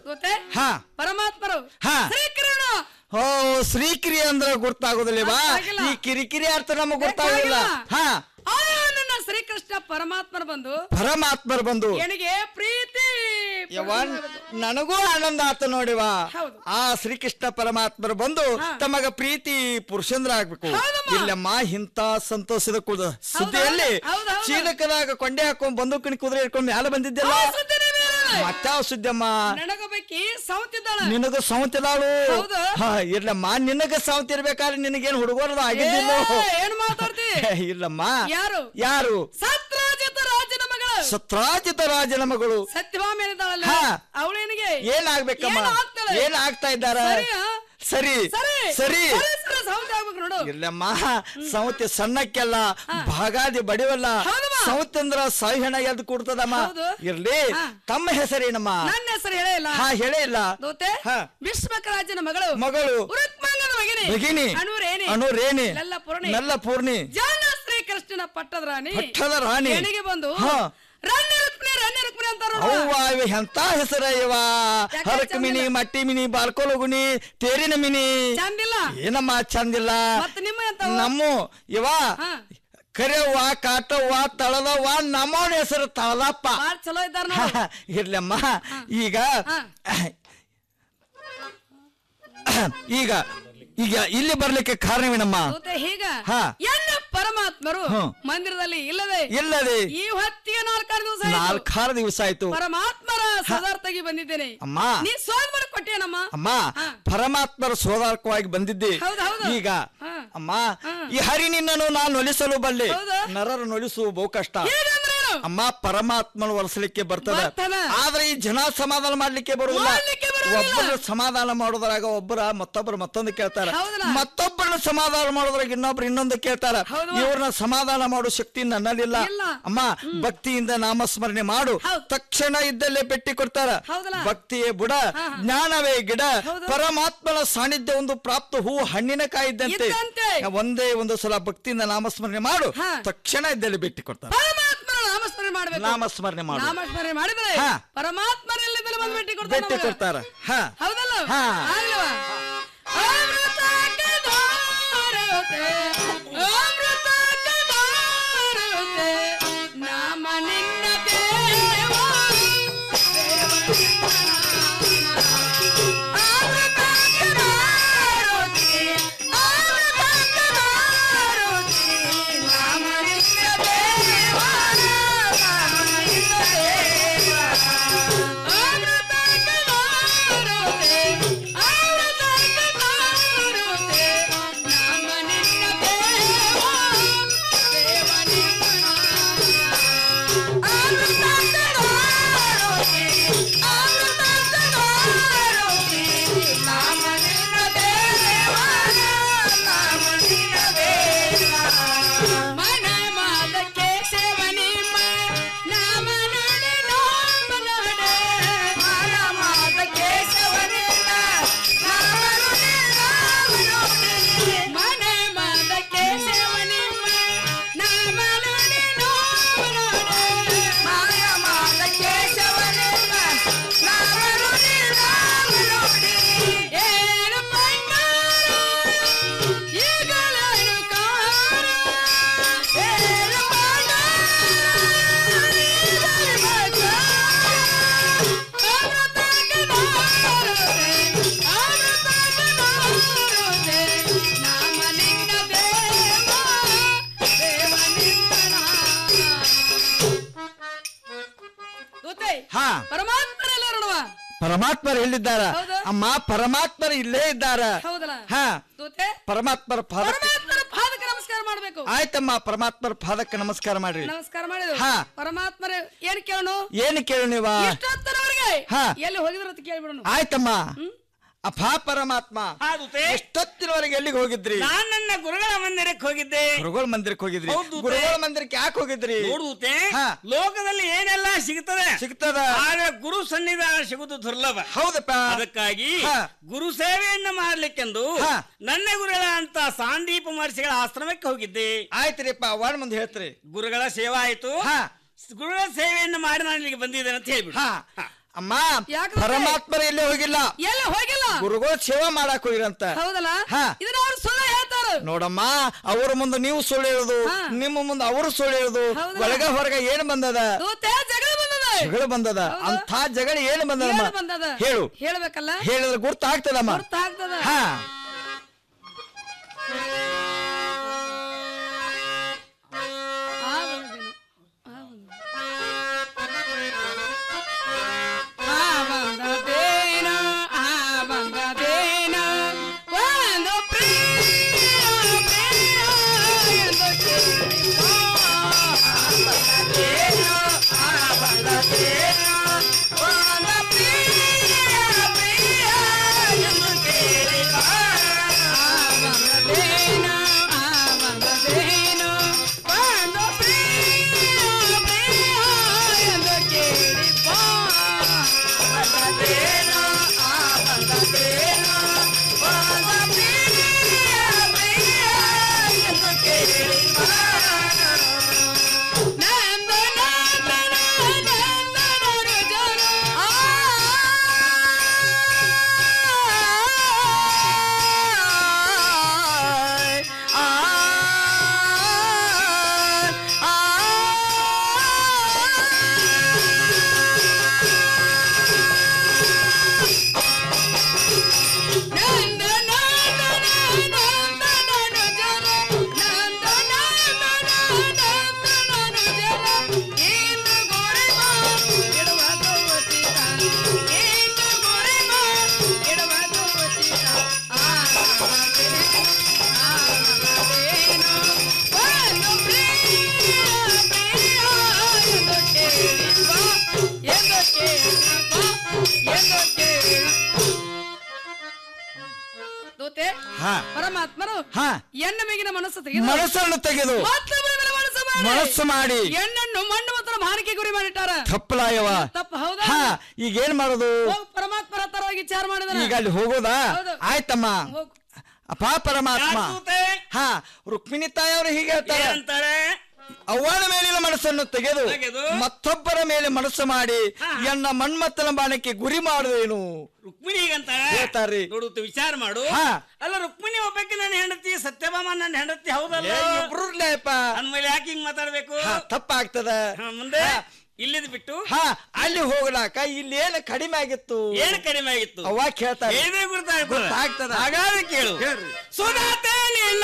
ಗೊತ್ತೇ ಹಾ ಪರಮಾತ್ಮರು ಹಾ. ಶ್ರೀಕರಣ ಓ ಶ್ರೀಕಿರಿ ಅಂದ್ರೆ ಗೊತ್ತಾಗೋದಿಲ್ಲವಾ ಗೊತ್ತಾಗಿಲ್ಲ. ಈ ಕಿರಿಕಿರಿ ಅರ್ಥ ನಮಗ್ ಗೊತ್ತಾಗೋದಿಲ್ಲ ಹಾ ಆ ನನ್ನ ಶ್ರೀಕೃಷ್ಣ ಪರಮಾತ್ಮರು ಬಂದು ಪರಮಾತ್ಮರು ಬಂದು ನನಗೆ ಪ್ರೀತಿ ಯವ್ವನ್ ನನಗೂ ಆನಂದ ಆತ ನೋಡಿವ ಹೌದು. ಆ ಶ್ರೀಕೃಷ್ಣ ಪರಮಾತ್ಮರು ಬಂದು ತಮಗ ಪ್ರೀತಿ ಪುರುಷಂದ್ರ ಆಗ್ಬೇಕು ಇಲ್ಲಮ್ಮ ಇಂತ ಸಂತೋಷದ ಕುದ ಸುದ್ದಿಯಲ್ಲಿ ಹೌದು, ಹೌದು. ಚೀಲಕದಾಗ ಕೊಂಡೆ ಹಾಕೊಂಡ್ ಬಂದೂಕಿನ ಕುದುರೆ ಹಿಡ್ಕೊಂಡ್ ಮ್ಯಾಲ ಬಂದಿದ್ದೆಲ್ಲ ಆ ಸುದ್ದಿನೇ ಬೇರೆ. ಮತ್ತಾವ ಸುದ್ದಿಯಮ್ಮ ನನಗೊಬ್ಬಕಿ ಸೌತಿದ್ದಾಳ ನಿನಗ ಸೌಂತಿದಾಳು ಹೌದು. ಹಾ ಇರ್ಲಮ್ಮ ನಿನಗ ಸೌಂತ್ ಇರ್ಬೇಕಾದ್ರೆ ನಿನಗೇನ್ ಹುಡುಗರದ ಆಗಿದ್ದಿಲ್ಲ ಏ, ಏನ್ ಮಾತಾಡ್ತಿ ಇಲ್ಲಮ್ಮ ಯಾರು ಯಾರು ಸತ್ರಾಜಿತ ರಾಜನ ಮಗಳು ಸತ್ರಾಜಿತ ರಾಜನ ಮಗಳು ಸತ್ಯಭಾಮ ಏನಿದ್ದಾಳಲ್ಲ ಹಾ. ಅವಳೇನಿಗೆ ಏನಾಗ್ಬೇಕಮ್ಮ ಏನ್ ಆಗ್ತಾಳೆ? ಏನ್ ಆಗ್ತಾ ಇದ್ದಾರ ಸರಿಯಾ? ಸರಿ ಸರಿ ಸರಿ ಸರಿ, ಸರಿ, ಸೌತೆ ಆಗ್ಬೇಕು ನೋಡು ಇಲ್ಲಮ್ಮ ಸೌತೆ ಸಣ್ಣಕ್ಕೆಲ್ಲ ಭಾಗಾದಿ ಬಡಿವಲ್ಲ ಹೌದಮ್ಮ. ಸೌತ್ ಅಂದ್ರ ಸಹಿಣ ಎದ್ದು ಕೊಡ್ತದಮ್ಮ ಹೌದು. ಇರ್ಲಿ ಹಾ. ತಮ್ಮ ಹೆಸರೇನಮ್ಮ ನನ್ನ ಹೆಸರು ಹೇಳೇ ಇಲ್ಲ ಹಾ ಹೇಳೇ ಇಲ್ಲ ದೋತೆ ಹಾ. ವಿಶ್ವಕ ರಾಜನ ಮಗಳು ಮಗಳು ಉರುಕ್ಮಾಂಗದ ಮಗಿನಿ ಭಗಿನಿ ಅಣುರೇಣಿ ಅಣುರೇಣಿ ಮೆಲ್ಲ ಪೂರ್ಣಿ ಮೆಲ್ಲ ಪೂರ್ಣಿ ಜಾನ ಶ್ರೀ ಕೃಷ್ಣನ ಪಟ್ಟದ ರಾಣಿ ಪಟ್ಟದ ರಾಣಿ. ಎಣಿಗೆ ಬಂದು ಹಾ. ರಣ್ಯ ರುಕ್ಮಿಣಿ ರಣ್ಯ ರುಕ್ಮಿಣಿ ಅಂತಾರ ಅವ್ವ ಇವ ಎಂತ ಹೆಸರ ಇವ ಹರಕ್ ಮಿನಿ ಮಟ್ಟಿ ಮಿನಿ ಬಾಲ್ಕೋಲಗುನಿ ತೇರಿನ ಮಿನಿ ಚಂದಿಲ್ಲ ಏನಮ್ಮ ಚಂದಿಲ್ಲ ಮತ್ತ ನಿಮ್ಮ ಎಂತ ನಮ್ಮ ಇವ ಕರೆವ್ವ ಕಾಟವ್ವ ತಳದವ್ವ ನಮ್ಮವನ ಹೆಸರು ತಳದಪ್ಪ ಬಾಳ್ ಚಲೋ ಇದ್ದಾರ ನೋಡು ಇರ್ಲಮ್ಮ ಈಗ ಈಗ ಈಗ ಇಲ್ಲಿ ಬರ್ಲಿಕ್ಕೆ ಕಾರಣವೇನಮ್ಮ ದೋತೆ ಹೀಗ ಹಾ. ಎನ್ನ ಪರಮಾತ್ಮರು ಹ್ಮ್. ಮಂದಿರದಲ್ಲಿ ಇಲ್ಲದೆ ಇಲ್ಲದೆ ಈ ಹೊತ್ತಿಗೆ ನಾಲ್ಕಾರು ದಿವಸ ಆಯ್ತು. ನಾಲ್ಕಾರು ದಿವಸ ಆಯ್ತು ಪರಮಾತ್ಮರ ಸದಾರ್ಥಗಿ ಬಂದಿದ್ದೇನೆ ಅಮ್ಮ ನೀ ಸೋಲ್ ಮಾಡಿ ಕೊಟ್ಟೇನಮ್ಮ ಅಮ್ಮ ಪರಮಾತ್ಮರ ಸೋದಾರ್ಕವಾಗಿ ಬಂದಿದ್ದೆ ಹೌದು, ಹೌದು. ಈಗ ಅಮ್ಮ ಈ ಹರಿ ನಿನ್ನನ್ನು ನಾನು ನೊಲಿಸಲು ಬಲ್ಲೆ ಹೌದು. ನರರು ನೊಲಿಸುವ ಬಹು ಕಷ್ಟ ಹೇಗಂದ್ರೇನು? ಅಮ್ಮ ಪರಮಾತ್ಮನ ಒಲಿಸಲಿಕ್ಕೆ ಬರ್ತದ ಬರ್ತದ. ಆದ್ರೆ ಈ ಜನ ಸಮಾಧಾನ ಮಾಡ್ಲಿಕ್ಕೆ ಬರುವುದಿಲ್ಲ ಮಾಡ್ಲಿಕ್ಕೆ ಬರುವುದಿಲ್ಲ. ಒಬ್ಬರು ಸಮಾಧಾನ ಮಾಡೋದ್ರಾಗ ಒಬ್ಬರ ಮತ್ತೊಬ್ಬರು ಮತ್ತೊಂದು ಕೇಳ್ತಾರ ಹೌದಲ್ಲ? ಮತ್ತೊಬ್ಬರನ್ನ ಸಮಾಧಾನ ಮಾಡೋದ್ರಾಗ ಇನ್ನೊಬ್ರು ಇನ್ನೊಂದು ಕೇಳ್ತಾರ ಹೌದವ್ವ? ಇವ್ರನ್ನ ಸಮಾಧಾನ ಮಾಡೋ ಶಕ್ತಿ ನನ್ನಲ್ಲಿಲ್ಲ ಇಲ್ಲ. ಅಮ್ಮ ಭಕ್ತಿಯಿಂದ ನಾಮಸ್ಮರಣೆ ಮಾಡು ತಕ್ಷಣ ಇದ್ದಲ್ಲೇ ಭೇಟಿ ಕೊಡ್ತಾರ ಹೌದಲ್ಲ? ಭಕ್ತಿಯೇ ಬುಡ ಜ್ಞಾನವೇ ಗಿಡ ಹೌದು. ಪರಮಾತ್ಮನ ಸಾನ್ನಿಧ್ಯ ಒಂದು ಪ್ರಾಪ್ತ ಹೂ ಹಣ್ಣಿನ ಕಾಯಿ ಇದ್ದಂತೆ ಇದ್ದಂತೆ. ಒಂದೇ ಒಂದು ಸಲ ಭಕ್ತಿಯಿಂದ ನಾಮಸ್ಮರಣೆ ಮಾಡು ಹಾ. ತಕ್ಷಣ ಇದ್ದಲ್ಲಿ ಭೇಟಿ ಕೊಡ್ತಾರ ಪರಮಾತ್ಮರ ನಾಮಸ್ಮರಣೆ ಮಾಡಬೇಕು ನಾಮಸ್ಮರಣೆ ಮಾಡು ನಾಮಸ್ಮರಣೆ ಮಾಡಿದ್ರೆ ಹಾ. ಪರಮಾತ್ಮರಲ್ಲಿಂದಲೇ ಬಂದು ಭೇಟಿ ಕೊಡ್ತಾನೆ ಭೇಟಿ ನಮಗೆ. ಕೊಡ್ತಾರ ಹಾ ಹೌದಲ್ಲ ಹಾ. ಆಗ್ಲವಾ? ಅಮೃತಕ್ಕೆ ದ್ವಾರತೆ, ಅಮೃತಕ್ಕೆ ದ್ವಾರತೆ, ನಾಮ ನಿನ್ನ ದೇವ, ದೇವ ನಿನ್ನ ನಾಮ. ಅಮೃತಕ್ಕೆ ದ್ವಾರತೆ, ಅಮೃತಕ್ಕೆ ದ್ವಾರತೆ, ನಾಮ ನಿನ್ನ ದೇವ, ನಾಮ ನಿನ್ನ ದೇವ. ಅಮೃತಕ್ಕೆ ದ್ವಾರತೆ, ಅಮೃತಕ್ಕೆ ದ್ವಾರತೆ, ನಾಮ ನಿನ್ನ ದೇವ, ದೇವ ನಿನ್ನ ನಾಮ. ಅಮೃತಕ್ಕೆ ದ್ವಾರತೆ, ಅಮೃತಕ್ಕೆ ದ್ವಾರತೆ, ನಾಮ ನಿನ್ನ ದೇವ, ನಾಮ ನಿನ್ನ ದೇವ. ಮನ ಮಾದಕ್ಕೆ ಸೇವನಿಮ್ಮ, ನಾಮ ನುಡಿ ನಾಮ ನುಡಿ. ಮನ ಮಾದಕ್ಕೆ ಸೇವನಿಮ್ಮ, ನಾಮ ನುಡಿ ನಾಮ ನುಡಿ. ಮನ ಮಾದಕ್ಕೆ ಸೇವನಿಮ್ಮ, ನಾಮ ನುಡಿ ನಾಮ ನುಡಿ. ಮನ ಮಾದಕ್ಕೆ ಸೇವನಿಮ್ಮ, ನಾಮ ನುಡಿ ನಾಮ ನುಡಿ. ಏನು ಬಂಗಾರ, ಈಗಲೇನು ಕಾರ, ಏನು ಬಂಗಾರ, ಈಗಲೇನು ಕಾರ. ಅಮೃತಕ್ಕೆ ದಾರುದೆ, ಅಮೃತಕ್ಕೆ ದಾರುದೆ, ನಾಮ ನಿನ್ನ ದೇವ, ದೇವ ನಿನ್ನ ನಾಮ. ದೂತೆ, ಹಾ ಪರಮಾತ್ಮರೆಲ್ಲ ನೋಡುವ ಪರಮಾತ್ಮರು ಎಲ್ಲಿದ್ದಾರ ಹೌದು. ಅಮ್ಮ ಪರಮಾತ್ಮರು ಇಲ್ಲೇ ಇದ್ದಾರ ಹೌದಲ್ಲ ಹಾ ದೂತೆ ಪರಮಾತ್ಮರ ಪಾದಕ್ಕೆ ಪರಮಾತ್ಮರ ಪಾದಕ್ಕೆ ನಮಸ್ಕಾರ ಮಾಡ್ಬೇಕು ಆಯ್ತಮ್ಮ ಪರಮಾತ್ಮರ ಪಾದಕ್ಕೆ ನಮಸ್ಕಾರ ಮಾಡ್ರಿ ನಮಸ್ಕಾರ ಮಾಡಿದ್ರು ಹಾ. ಪರಮಾತ್ಮರ ಏನ್ ಕೇಳೋಣ ಏನು ಕೇಳು ನೀವ ಇಷ್ಟೊತ್ತರವರೆಗೆ ಹಾ. ಎಲ್ಲಿ ಹೋಗಿದ್ರು ಅಂತ ಕೇಳ್ಬಿಡೋಣ ಆಯ್ತಮ್ಮ ಅಫಾ ಪರಮಾತ್ಮ ಆದುತೆ ಎಷ್ಟೊತ್ತಿನವರೆಗೆ ಎಲ್ಲಿಗೆ ಹೋಗಿದ್ರಿ ನಾನ್ ನನ್ನ ಗುರುಗಳ ಮಂದಿರಕ್ಕೆ ಹೋಗಿದ್ದೆ ಗುರುಗಳ ಮಂದಿರಕ್ಕೆ ಹೋಗಿದ್ರಿ ಹೌದು ದೂತೆ. ಗುರುಗಳ ಮಂದಿರಕ್ಕೆ ಯಾಕೆ ಹೋಗಿದ್ರಿ ನೋಡುತ್ತೆ ಹಾ. ಲೋಕದಲ್ಲಿ ಏನೆಲ್ಲ ಸಿಗ್ತದೆ ಸಿಗ್ತದ ಆದ್ರೆ ಗುರು ಸನ್ನಿಧಾನ ಸಿಗುದು ದುರ್ಲಭ ಹೌದಪ್ಪ ಅದಕ್ಕಾಗಿ ಹಾ. ಗುರು ಸೇವೆಯನ್ನ ಮಾಡ್ಲಿಕ್ಕೆಂದು ಹಾ. ನನ್ನ ಗುರುಗಳ ಅಂತ ಸಾಂದೀಪ ಮಹರ್ಷಿಗಳ ಆಶ್ರಮಕ್ಕೆ ಹೋಗಿದ್ದೆ ಆಯ್ತ್ರಿಪ್ಪ ವಾರ ಮುಂದೆ ಹೇಳ್ತ್ರಿ ಗುರುಗಳ ಸೇವಾ ಆಯ್ತು ಹಾ. ಗುರುಗಳ ಸೇವೆಯನ್ನು ಮಾಡಿ ನಾನು ಇಲ್ಲಿಗೆ ಬಂದಿದ್ದೇನೆ ಅಂತ ಹೇಳ್ಬಿಡು ಹಾ ಅಮ್ಮ ಪರಮಾತ್ಮರ ಎಲ್ಲೇ ಹೋಗಿಲ್ಲ ಎಲ್ಲ ಹೋಗಿಲ್ಲ ಗುರುಗಳು ಸೇವಾ ಮಾಡಕ್ ಹೋಗಿರಂತ ಹೌದಲ್ಲ ಹಾ. ಇದನ್ನ ಅವ್ರು ಸುಳ್ಳು ಹೇಳ್ತಾರ ನೋಡಮ್ಮ ಅವ್ರ ಮುಂದೆ ನೀವು ಸುಳ್ಳು ಹೇಳುದು ನಿಮ್ಮ ಮುಂದೆ ಅವರು ಸುಳ್ಳು ಹೇಳುದು ಹೌದಾ? ಒಳಗ ಹೊರಗ ಏನ್ ಬಂದದ ದೂತೆ ಜಗಳ ಬಂದದ ಜಗಳ ಬಂದದ ಅಂತ ಜಗಳ ಏನ್ ಬಂದದಮ್ಮ ಏನ್ ಬಂದದ ಹೇಳು ಹೇಳ್ಬೇಕಲ್ಲ ಹೇಳಿದ್ರೆ ಗುರ್ತಾಗ್ತದಮ್ಮ ಗೊತ್ತಾಗ್ತದ ಹಾ ಆ ಬಂದದೇನ ಆ ಬಂದದೇನ ಒಂದು ಪ್ರಿಯ ಪ್ರಿಯ ಎಂದು ಕೇಳಿವ. ಆ ಬಂದದೇನ ಆ ಬಂದದೇನ ಒಂದು ಪ್ರಿಯ ಪ್ರಿಯ ಎಂದು ಕೇಳಿವ. ಆ ಬಂದದೇನ ಆ ಬಂದದೇನ ಒಂದು ಪ್ರಿಯ ಪ್ರಿಯ ಎಂದು ಕೇಳಿವ. ಬಂದದೇನೋ ಆ ಬಂದದೇನೋ ಒಂದು ಪ್ರಿಯ ಪ್ರಿಯ ಎಂದು ಕೇಳಿವ. ನಂದ ನಂದ ನಂದ ನಂದರು ಜನ ಆ ಆ ನಂದ ನಂದ ನಂದ ನಂದರು ಜನ ನಂದ ನಂದ ನಂದ ನಂದರು ಜನ ಇಂದು ಗೋರಿಮ ಇಡುವ ಗೋವತಿಗ ಇಂದು ಗೋರಿಮ ಇಡುವ ಗೋವತಿಗ ಆ ನಮದೇನು ಆ ನಮದೇನು ಒಂದು ಪ್ರಿಯ ಪ್ರಿಯ ಎಂದು ಕೇಳಿವ ಎಂದು ಕೇಳಿವ ಎಂದು ಕೇಳಿವ ದೂತೆ ಹಾ. ಪರಮಾತ್ಮರು ಹಾ. ಎನ್ನ ಮೇಗಿನ ಮನಸ್ಸು ತೆಗೆದು ಮನಸ್ಸನ್ನು ತೆಗೆದು ಮತ್ತೊಬ್ಬರ ಮೇಲೆ ಮನಸ್ಸು ಮಾಡಿ ಮನಸ್ಸು ಮಾಡಿ ಎಣ್ಣನ್ನು ಮಣ್ಣು ಮತ್ತು ಮಾರಿಕೆ ಗುರಿ ಮಾಡಿಟ್ಟಾರ ತಪ್ಪಲಾಯವ ತಪ್ಪು ಹೌದಾ ಹಾ ಈಗ ಏನ್ ಮಾಡೋದು ಹೋಗ್ ಪರಮಾತ್ಮರ ಹತ್ರ ಹೋಗಿ ವಿಚಾರ ಮಾಡಿದಾನ ಈಗ ಅಲ್ಲಿ ಹೋಗೋದಾ ಹೌದು. ಆಯ್ತಮ್ಮ ಹೋಗು. ಅಪ್ಪ ಪರಮಾತ್ಮ ಯಾರ್ ದೂತೆ? ಹಾ ರುಕ್ಮಿಣಿ ತಾಯಿಯವರು ಹೀಗೆ ಹೇಳ್ತಾರೆ ಏನಂತಾರೆ ಅವಳ ಮೇಲಿನ ಮನಸ್ಸನ್ನು ತೆಗೆದು ತೆಗೆದು ಮತ್ತೊಬ್ಬರ ಮೇಲೆ ಮನಸ್ಸು ಮಾಡಿ ಎನ್ನ ಮನ್ಮತ್ತನ ಬಾಣಕ್ಕೆ ಗುರಿ ಮಾಡುವೇನು ರುಕ್ಮಿಣಿ ಅಂತ ಹೇಳ್ತಾರ್ರಿ. ನೋಡುತ್ತ ವಿಚಾರ ಮಾಡು ಹಾ. ಅಲ್ಲ ರುಕ್ಮಿಣಿ ಒಬ್ಬಕ್ಕೆ ನನ್ನ ಹೆಂಡತಿ ಸತ್ಯಭಾಮ ನನ್ನ ಹೆಂಡತಿ ಹೌದಲ್ಲ ಏ, ಇಬ್ರುರ್ಲೇಪ್ಪ. ಅಂದ್ಮೇಲೆ ಯಾಕೆ ಹಿಂಗ್ ಮಾತಾಡ್ಬೇಕು ಹಾ, ತಪ್ಪಾಗ್ತದ ಹಾ, ಮುಂದೆ ಇಲ್ಲಿದ್ ಬಿಟ್ಟು ಹಾ ಅಲ್ಲಿ ಹೋಗ್ಲಾಕ ಇಲ್ಲಿ ಏನು ಕಡಿಮೆ ಆಗಿತ್ತು ಏನು ಕಡಿಮೆ ಆಗಿತ್ತು ಅವಾಗ ಕೇಳ್ತಾರೆ ಏನೇ ಗುರ್ತಾಗ್ತದ ಗೊತ್ತಾಗ್ತದ. ಹಾಗಾದ್ರೆ ಕೇಳು ಹೇಳ್ರಿ. ಸುಧಾತೇನಿಲ್ಲ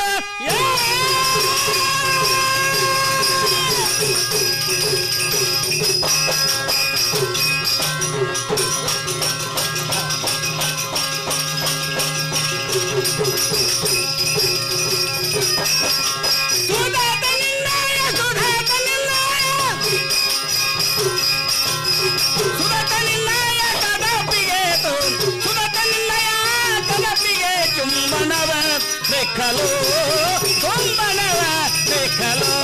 ಸುಧಾತನಿಲ್ಲಯ ಸುಧಾತನಿಲ್ಲಯ ಸುಧಾತನಿಲ್ಲಯ ಕದಪಿಗೆ ಸುಧಾತನಿಲ್ಲಯ ಕದಪಿಗೆ ಚುಂಬನವ ಬೆಕ್ಕಲು ಚುಂಬನವ ಬೆಕ್ಕಲು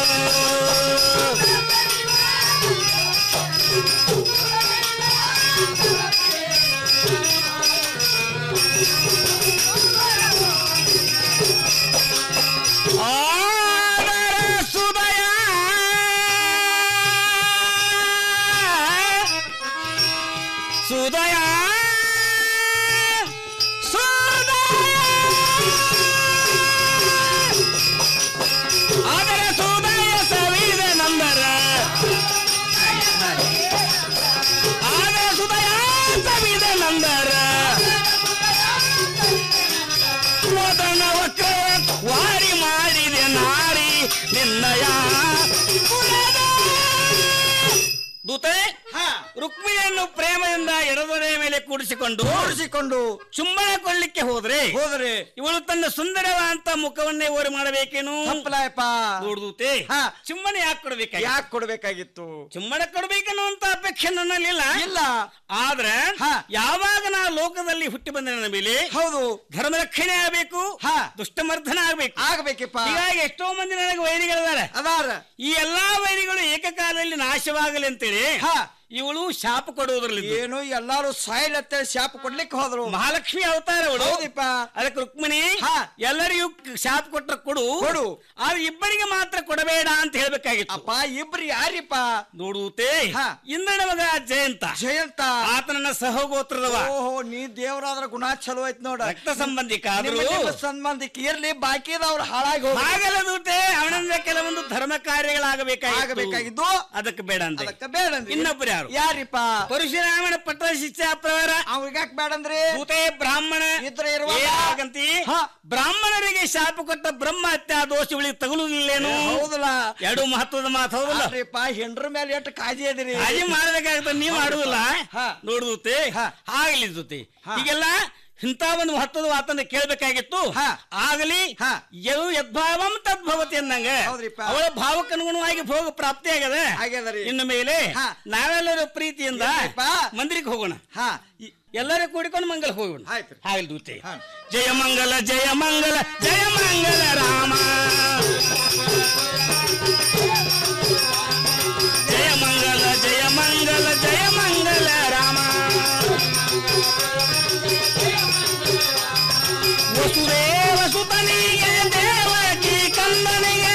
ಆದರ ಸುದಯ ಸುದಯ ಆದರೆ ಸುದಯ ಸವಿದ ನಂಬರ ಆದರೆ ಸುದಯ ಸವಿದ ನಂಬರ ಮದನ ವಕ್ರ ವಾರಿ ಮಾಡಿದೆ ನಾರಿ ನಿನ್ನಯ ಕುಲದ ದೂತೆ ರುಕ್ಮಿಣಿಯನ್ನು ಪ್ರೇಮದಿಂದ ಎಡದೊರೆಯ ಮೇಲೆ ಕೂಡಿಸಿಕೊಂಡು ಕೂಡಿಸಿಕೊಂಡು ಚುಂಬನ ಕೊಡ್ಲಿಕ್ಕೆ ಹೋದ್ರೆ ಹೋದ್ರೆ ಇವಳು ತನ್ನ ಸುಂದರವಾದಂತ ಮುಖವನ್ನೇ ಓರಿ ಮಾಡಬೇಕೇನು ತಪ್ಪಲಾಯಪ್ಪ ನೋಡುದೂತೆ ಹಾ. ಚುಂಬನ ಯಾಕೆ ಕೊಡ್ಬೇಕಾಗಿ ಯಾಕೆ ಕೊಡ್ಬೇಕಾಗಿತ್ತು ಚುಂಬನ ಕೊಡ್ಬೇಕನ್ನುವಂತ ಅಪೇಕ್ಷೆ ನನ್ನಲ್ಲಿಲ್ಲ ಇಲ್ಲ ಆದ್ರೆ ಹಾ. ಯಾವಾಗ ನಾ ಲೋಕದಲ್ಲಿ ಹುಟ್ಟಿ ಬಂದ ನನ್ನ ಮೇಲೆ ಹೌದು ಧರ್ಮ ರಕ್ಷಣೆ ಆಗಬೇಕು ಹಾ. ದುಷ್ಟಮರ್ಧನ ಆಗ್ಬೇಕು ಆಗ್ಬೇಕಪ್ಪ ಹೀಗಾಗಿ ಎಷ್ಟೋ ಮಂದಿ ನನಗೆ ವೈರಿಗಳಿದ್ದಾರೆ ಅದಾರ ಈ ಎಲ್ಲಾ ವೈರಿಗಳು ಏಕಕಾಲದಲ್ಲಿ ನಾಶವಾಗಲಿ ಅಂತೇಳಿ ಹಾ. ಇವಳು ಶಾಪ ಕೊಡುವುದ್ರಲ್ಲಿ ಏನು ಎಲ್ಲಾರು ಸಾಯಿಲ್ ಅಂತ ಶಾಪ ಕೊಡ್ಲಿಕ್ಕೆ ಹೋದ್ರು ಮಹಾಲಕ್ಷ್ಮಿ ಅವತಾರ ಅವಳು ಹೌದಿಪ್ಪ ಅದಕ್ಕೆ ರುಕ್ಮಿಣಿ ಎಲ್ಲರಿಗೂ ಶಾಪ ಕೊಟ್ರ ಕೊಡು ಕೊಡು. ಆದ್ರೆ ಇಬ್ಬರಿಗೆ ಮಾತ್ರ ಕೊಡಬೇಡ ಅಂತ ಹೇಳ್ಬೇಕಾಗಿತ್ತು ಅಪ್ಪ ಇಬ್ರು ಯಾರಿಪ್ಪ ನೋಡುತ್ತೆ ಇಂದ್ರನ ಮಗ ಜಯಂತ ಜಯಂತ ಆತನನ್ನ ಸಹಗೋತ್ರದವ ಓಹೋ ನೀ ದೇವರಾದ್ರ ಗುಣ ಚಲೋ ಐತ್ ನೋಡ ರಕ್ತ ಸಂಬಂಧಿಕ ಆದ್ರೂ ನಿಮ್ಮ- ನಿಮ್ಮ ಸಂಬಂಧಿಕ ಇರ್ಲಿ ಬಾಕಿ ಅವ್ರು ಹಾಳಾಗಿ ಹೋಗ್ಲಿ. ಹಾಗಲ್ಲ ದೂತೆ ಅವನಿಂದ ಕೆಲವೊಂದು ಧರ್ಮ ಕಾರ್ಯಗಳಾಗಬೇಕಾಗಿತ್ತು ಆಗಬೇಕಾಗಿದ್ದು ಅದಕ್ಕೆ ಬೇಡ ಅಂತ ಅದಕ್ಕೆ ಬೇಡ ಅಂದ್ರಿ. ಇನ್ನೊಬ್ರು ಯಾರು ಯಾರಿಪ್ಪ ಪರಶುರಾಮನ ಪಟ್ಟ ಶಿಕ್ಷಾ ಪ್ರಕಾರ ಅವ್ರಿಗೆ ಯಾಕೆ ಬೇಡ ಅಂದ್ರಿ ಭೂತೆ ಬ್ರಾಹ್ಮಣ ಇದ್ರೆ ಇರುವಾಗ ಏನಾಗಂತಿ ಬ್ರಾಹ್ಮಣರಿಗೆ ಶಾಪ ಕೊಟ್ಟ ಬ್ರಹ್ಮ ಹತ್ಯಾ ದೋಷಗಳಿಗೆ ತಗುಲುದಿಲ್ಲೇನು ಹೌದಲ್ಲ ಎರಡು ಮಹತ್ವದ ಮಾತು ಹೌದಲ್ಲ ಅಲ್ರಿಪ್ಪ ಹೆಂಡ್ರ ಮೇಲೆ ಎಷ್ಟು ಕಾಜಿ ಅದಿರಿ ಕಾಳಜಿ ಮಾಡ್ಬೇಕಾಗ್ತದೆ ನೀವು ಮಾಡುದಿಲ್ಲ ನೋಡುತ್ತೆ ಆಗ್ಲಿ ಜೊತೆ ಹೀಗೆಲ್ಲ ಇಂಥ ಒಂದು ಮಹತ್ವದ ಮಾತನ್ನ ಕೇಳಬೇಕಾಗಿತ್ತು ಆಗಲಿ ಯದು ಯದ್ಭಾವಂ ತದ್ಭವತಿ ಅನ್ನಂಗ ಅವಳ ಭಾವಕ್ಕನುಗುಣವಾಗಿ ಭೋಗ ಪ್ರಾಪ್ತಿ ಆಗದ ಆಗ್ಯದರಿ. ಇನ್ನು ಮೇಲೆ ನಾವೆಲ್ಲರೂ ಪ್ರೀತಿಯಿಂದ ಮಂದಿರಕ್ಕೆ ಹೋಗೋಣ ಎಲ್ಲರೂ ಕೂಡಿಕೊಂಡು ಮಂಗಲ ಹೋಗೋಣ ಹಾಗಲಿ ದೂತೆ ಜಯ ಮಂಗಲ ಜಯ ಮಂಗಲ ಜಯ ಮಂಗಲ ರಾಮ ಜಯ ಮಂಗಲ ಜಯ ಮಂಗಲ ಜಯ ಮಂಗಲ ರಾಮ ವಸುದೇವ ಸುತನಿಗೆ ದೇವಕಿ ಕಂದನಿಗೆ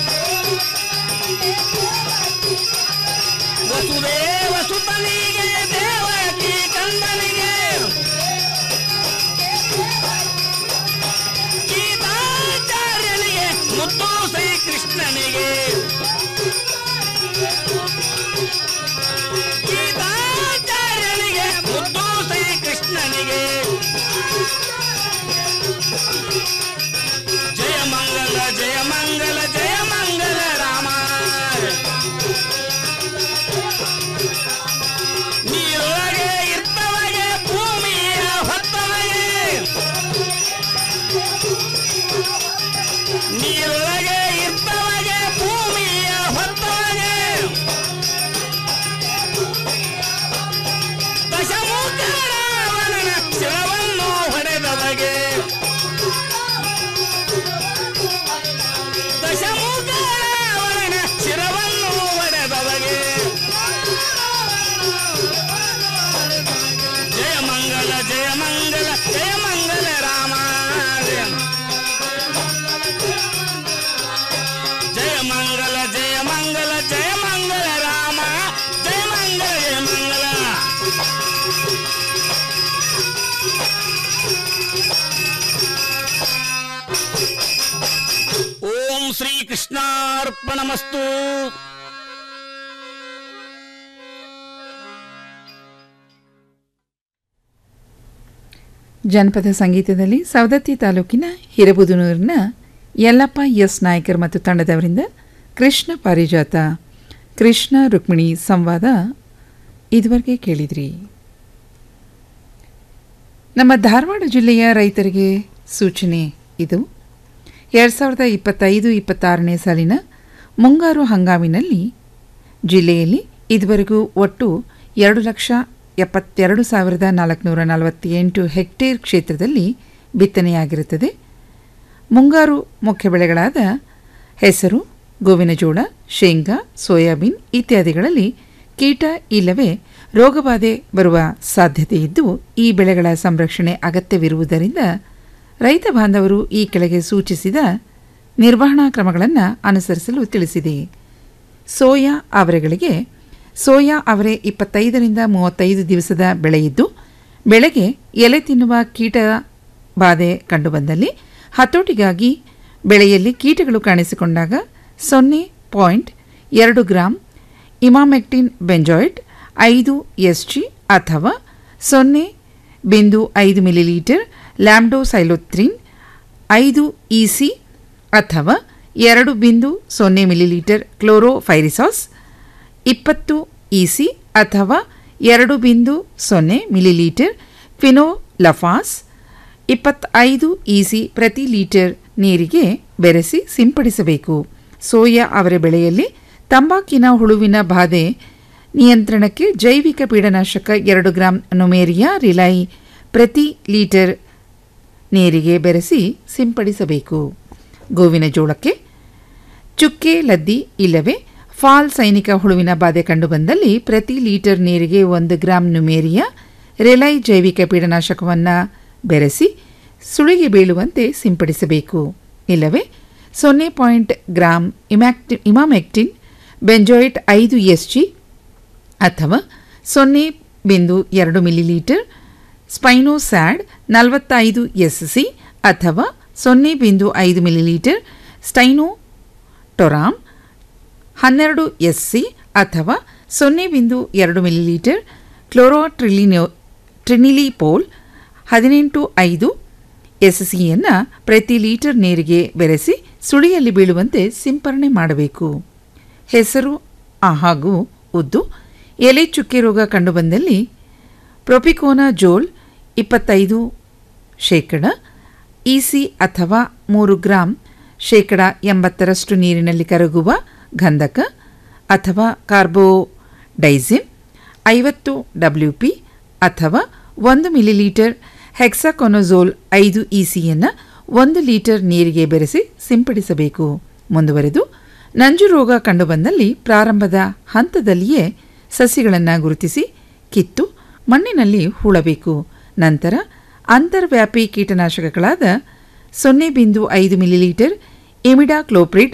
ವಸುದೇವ ಸುತನಿಗೆ ದೇವಕಿ ಕಂದನಿಗೆ ಗೀತಾಚಾರ್ಯನಿಗೆ ಮುತ್ತು ಶ್ರೀ ಕೃಷ್ಣನಿಗೆ ಗೀತಾಚಾರ್ಯನಿಗೆ ಮುದ್ದು ಶ್ರೀ ಕೃಷ್ಣನಿಗೆ ಜಯ ಮಂಗಲ ಜಯ ಮಂಗಲ ಜಯ ಮಂಗಲ ರಾಮ ನೀರೊಳಗೆ ಇರ್ತವಗೆ ಭೂಮಿಯ ಹೊತ್ತವಗೆ ನೀರೊಳಗೆ ಇರ್ತವಗೆ ಭೂಮಿಯ ಹೊತ್ತವಗೆ ದಶಮುಖ ರಾವಣನ ಶಿರವನ್ನು ಹೊಡೆದವಗೆ ದಶಮುಖ ರಾವಣನ ಶಿರವನ್ನು ಹೊಡೆದವಗೆ ಜಯ ಮಂಗಲ ಜಯ ಮಂಗಲ ಜಯ ಮಂಗಲ ರಾಮ ಜಯ ಮಂಗಲ ಜಯ ಮಂಗಲ ಜಯ ಮಂಗಲ ರಾಮ ಜಯ ಮಂಗಲ ಜಯ ಮಂಗಲ ಓಂ ಶ್ರೀ ಕೃಷ್ಣಾರ್ಪಣಮಸ್ತು ಜನಪದ ಸಂಗೀತದಲ್ಲಿ ಸವದತ್ತಿ ತಾಲೂಕಿನ ಹಿರಬುದನೂರಿನ ಯಲ್ಲಪ್ಪ ಎಸ್ ನಾಯ್ಕರ್ ಮತ್ತು ತಂಡದವರಿಂದ ಕೃಷ್ಣ ಪಾರಿಜಾತ ಕೃಷ್ಣ ರುಕ್ಮಿಣಿ ಸಂವಾದ ಇದುವರೆಗೆ ಕೇಳಿದ್ರಿ ನಮ್ಮ ಧಾರವಾಡ ಜಿಲ್ಲೆಯ ರೈತರಿಗೆ ಸೂಚನೆ ಇದು ಎರಡು ಸಾವಿರದ ಇಪ್ಪತ್ತೈದು ಇಪ್ಪತ್ತಾರನೇ ಸಾಲಿನ ಮುಂಗಾರು ಹಂಗಾಮಿನಲ್ಲಿ ಜಿಲ್ಲೆಯಲ್ಲಿ ಇದುವರೆಗೂ ಒಟ್ಟು ಎರಡು ಲಕ್ಷ ಎಪ್ಪತ್ತೆರಡು ಸಾವಿರದ ನಾಲ್ಕುನೂರ ನಲವತ್ತೆಂಟು ಹೆಕ್ಟೇರ್ ಕ್ಷೇತ್ರದಲ್ಲಿ ಬಿತ್ತನೆಯಾಗಿರುತ್ತದೆ ಮುಂಗಾರು ಮುಖ್ಯ ಬೆಳೆಗಳಾದ ಹೆಸರು ಗೋವಿನಜೋಳ ಶೇಂಗಾ ಸೋಯಾಬೀನ್ ಇತ್ಯಾದಿಗಳಲ್ಲಿ ಕೀಟ ಇಲ್ಲವೇ ರೋಗಬಾಧೆ ಬರುವ ಸಾಧ್ಯತೆ ಇದ್ದು ಈ ಬೆಳೆಗಳ ಸಂರಕ್ಷಣೆ ಅಗತ್ಯವಿರುವುದರಿಂದ ರೈತ ಬಾಂಧವರು ಈ ಕೆಳಗೆ ಸೂಚಿಸಿದ ನಿರ್ವಹಣಾ ಕ್ರಮಗಳನ್ನು ಅನುಸರಿಸಲು ತಿಳಿಸಿದೆ ಸೋಯಾ ಅವರೆಗಳಿಗೆ ಸೋಯಾ ಅವರೆ ಇಪ್ಪತ್ತೈದರಿಂದ ಮೂವತ್ತೈದು ದಿವಸದ ಬೆಳೆಯಿದ್ದು ಬೆಳೆಗೆ ಎಲೆ ತಿನ್ನುವ ಕೀಟ ಬಾಧೆ ಕಂಡುಬಂದಲ್ಲಿ ಹತೋಟಿಗಾಗಿ ಬೆಳೆಯಲ್ಲಿ ಕೀಟಗಳು ಕಾಣಿಸಿಕೊಂಡಾಗ ಸೊನ್ನೆ ಪಾಯಿಂಟ್ ಎರಡು ಗ್ರಾಂ ಇಮಾಮೆಕ್ಟಿನ್ ಬೆಂಜಾಯ್ಡ್ ಐದು ಎಸ್ ಜಿ ಅಥವಾ ಸೊನ್ನೆ ಬಿಂದು ಐದು ಮಿಲಿಲೀಟರ್ ಲ್ಯಾಮ್ಡೋಸೈಲೋತ್ರಿನ್ ಐದು ಇ ಸಿ ಅಥವಾ ಎರಡು ಬಿಂದು ಸೊನ್ನೆ ಮಿಲಿಲೀಟರ್ ಕ್ಲೋರೋಫೈರಿಸಾಸ್ ಇಪ್ಪತ್ತು ಇ ಸಿ ಅಥವಾ ಎರಡು ಬಿಂದು ಸೊನ್ನೆ ಮಿಲಿಲೀಟರ್ ಫಿನೋಲಫಾಸ್ ಇಪ್ಪತ್ತೈದು ಇ ಸಿ ಪ್ರತಿ ಲೀಟರ್ ನೀರಿಗೆ ಬೆರೆಸಿ ಸಿಂಪಡಿಸಬೇಕು ಸೋಯಾ ಅವರೆ ಬೆಳೆಯಲ್ಲಿ ತಂಬಾಕಿನ ಹುಳುವಿನ ಬಾಧೆ ನಿಯಂತ್ರಣಕ್ಕೆ ಜೈವಿಕ ಪೀಡನಾಶಕ ಎರಡು ಗ್ರಾಂ ನೊಮೇರಿಯಾ ರಿಲೈ ಪ್ರತಿ ಲೀಟರ್ ನೀರಿಗೆ ಬೆರೆಸಿ ಸಿಂಪಡಿಸಬೇಕು ಗೋವಿನ ಜೋಳಕ್ಕೆ ಚುಕ್ಕೆ ಲದ್ದಿ ಇಲ್ಲವೇ ಫಾಲ್ ಸೈನಿಕ ಹುಳುವಿನ ಬಾಧೆ ಕಂಡುಬಂದಲ್ಲಿ ಪ್ರತಿ ಲೀಟರ್ ನೀರಿಗೆ ಒಂದು ಗ್ರಾಂ ನುಮೇರಿಯಾ ರೆಲೈ ಜೈವಿಕ ಪೀಡನಾಶಕವನ್ನು ಬೆರೆಸಿ ಸುಳಿಗೆ ಬೀಳುವಂತೆ ಸಿಂಪಡಿಸಬೇಕು ಇಲ್ಲವೇ ಸೊನ್ನೆ ಪಾಯಿಂಟ್ ಗ್ರಾಂ ಇಮ್ಯಾಕ್ಟಿ ಇಮಾಮೆಕ್ಟಿನ್ ಬೆಂಜೋಯಿಟ್ ಐದು ಎಸ್ ಜಿ ಅಥವಾ ಸೊನ್ನೆ ಬಿಂದು ಎರಡು ಮಿಲಿಲೀಟರ್ ಸ್ಪೈನೋಸ್ಯಾಡ್ ನಲವತ್ತೈದು ಎಸ್ ಸಿ ಅಥವಾ ಸೊನ್ನೆ ಬಿಂದು ಐದು ಮಿಲಿಲೀಟರ್ ಸ್ಟೈನೋ ಟೊರಾಮ್ ಹನ್ನೆರಡು ಎಸ್ ಸಿ ಅಥವಾ ಸೊನ್ನೆ ಬಿಂದು ಎರಡು ಮಿಲಿಲೀಟರ್ ಕ್ಲೋರೋಟ್ರಿಲಿನೋ ಟ್ರಿನಿಲಿಪೋಲ್ ಹದಿನೆಂಟು ಐದು ಎಸ್ ಸಿಯನ್ನು ಪ್ರತಿ ಲೀಟರ್ ನೀರಿಗೆ ಬೆರೆಸಿ ಸುಳಿಯಲ್ಲಿ ಬೀಳುವಂತೆ ಸಿಂಪರಣೆ ಮಾಡಬೇಕು ಹೆಸರು ಆ ಹಾಗೂ ಉದ್ದು ಎಲೆ ಚುಕ್ಕೆ ರೋಗ ಕಂಡುಬಂದಲ್ಲಿ ಪ್ರೊಪಿಕೋನಾ ಜೋಲ್ ಇಪ್ಪತ್ತೈದು ಶೇಕಡ ಇಸಿ ಅಥವಾ ಮೂರು ಗ್ರಾಂ ಶೇಕಡ ಎಂಬತ್ತರಷ್ಟು ನೀರಿನಲ್ಲಿ ಕರಗುವ ಗಂಧಕ ಅಥವಾ ಕಾರ್ಬೋಡೈಸಿನ್ ಐವತ್ತು ಡಬ್ಲ್ಯೂ ಪಿ ಅಥವಾ ಒಂದು ಮಿಲಿಲೀಟರ್ ಹೆಕ್ಸಾಕೊನೊಝೋಲ್ ಐದು ಇಸಿಯನ್ನು ಒಂದು ಲೀಟರ್ ನೀರಿಗೆ ಬೆರೆಸಿ ಸಿಂಪಡಿಸಬೇಕು ಮುಂದುವರೆದು ನಂಜು ರೋಗ ಕಂಡುಬಂದಲ್ಲಿ ಪ್ರಾರಂಭದ ಹಂತದಲ್ಲಿಯೇ ಸಸಿಗಳನ್ನು ಗುರುತಿಸಿ ಕಿತ್ತು ಮಣ್ಣಿನಲ್ಲಿ ಹೂಳಬೇಕು ನಂತರ ಅಂತರ್ವ್ಯಾಪಿ ಕೀಟನಾಶಕಗಳಾದ ಸೊನ್ನೆ ಬಿಂದು ಐದು ಮಿಲಿಲೀಟರ್ ಇಮಿಡಾಕ್ಲೋಪ್ರಿಡ್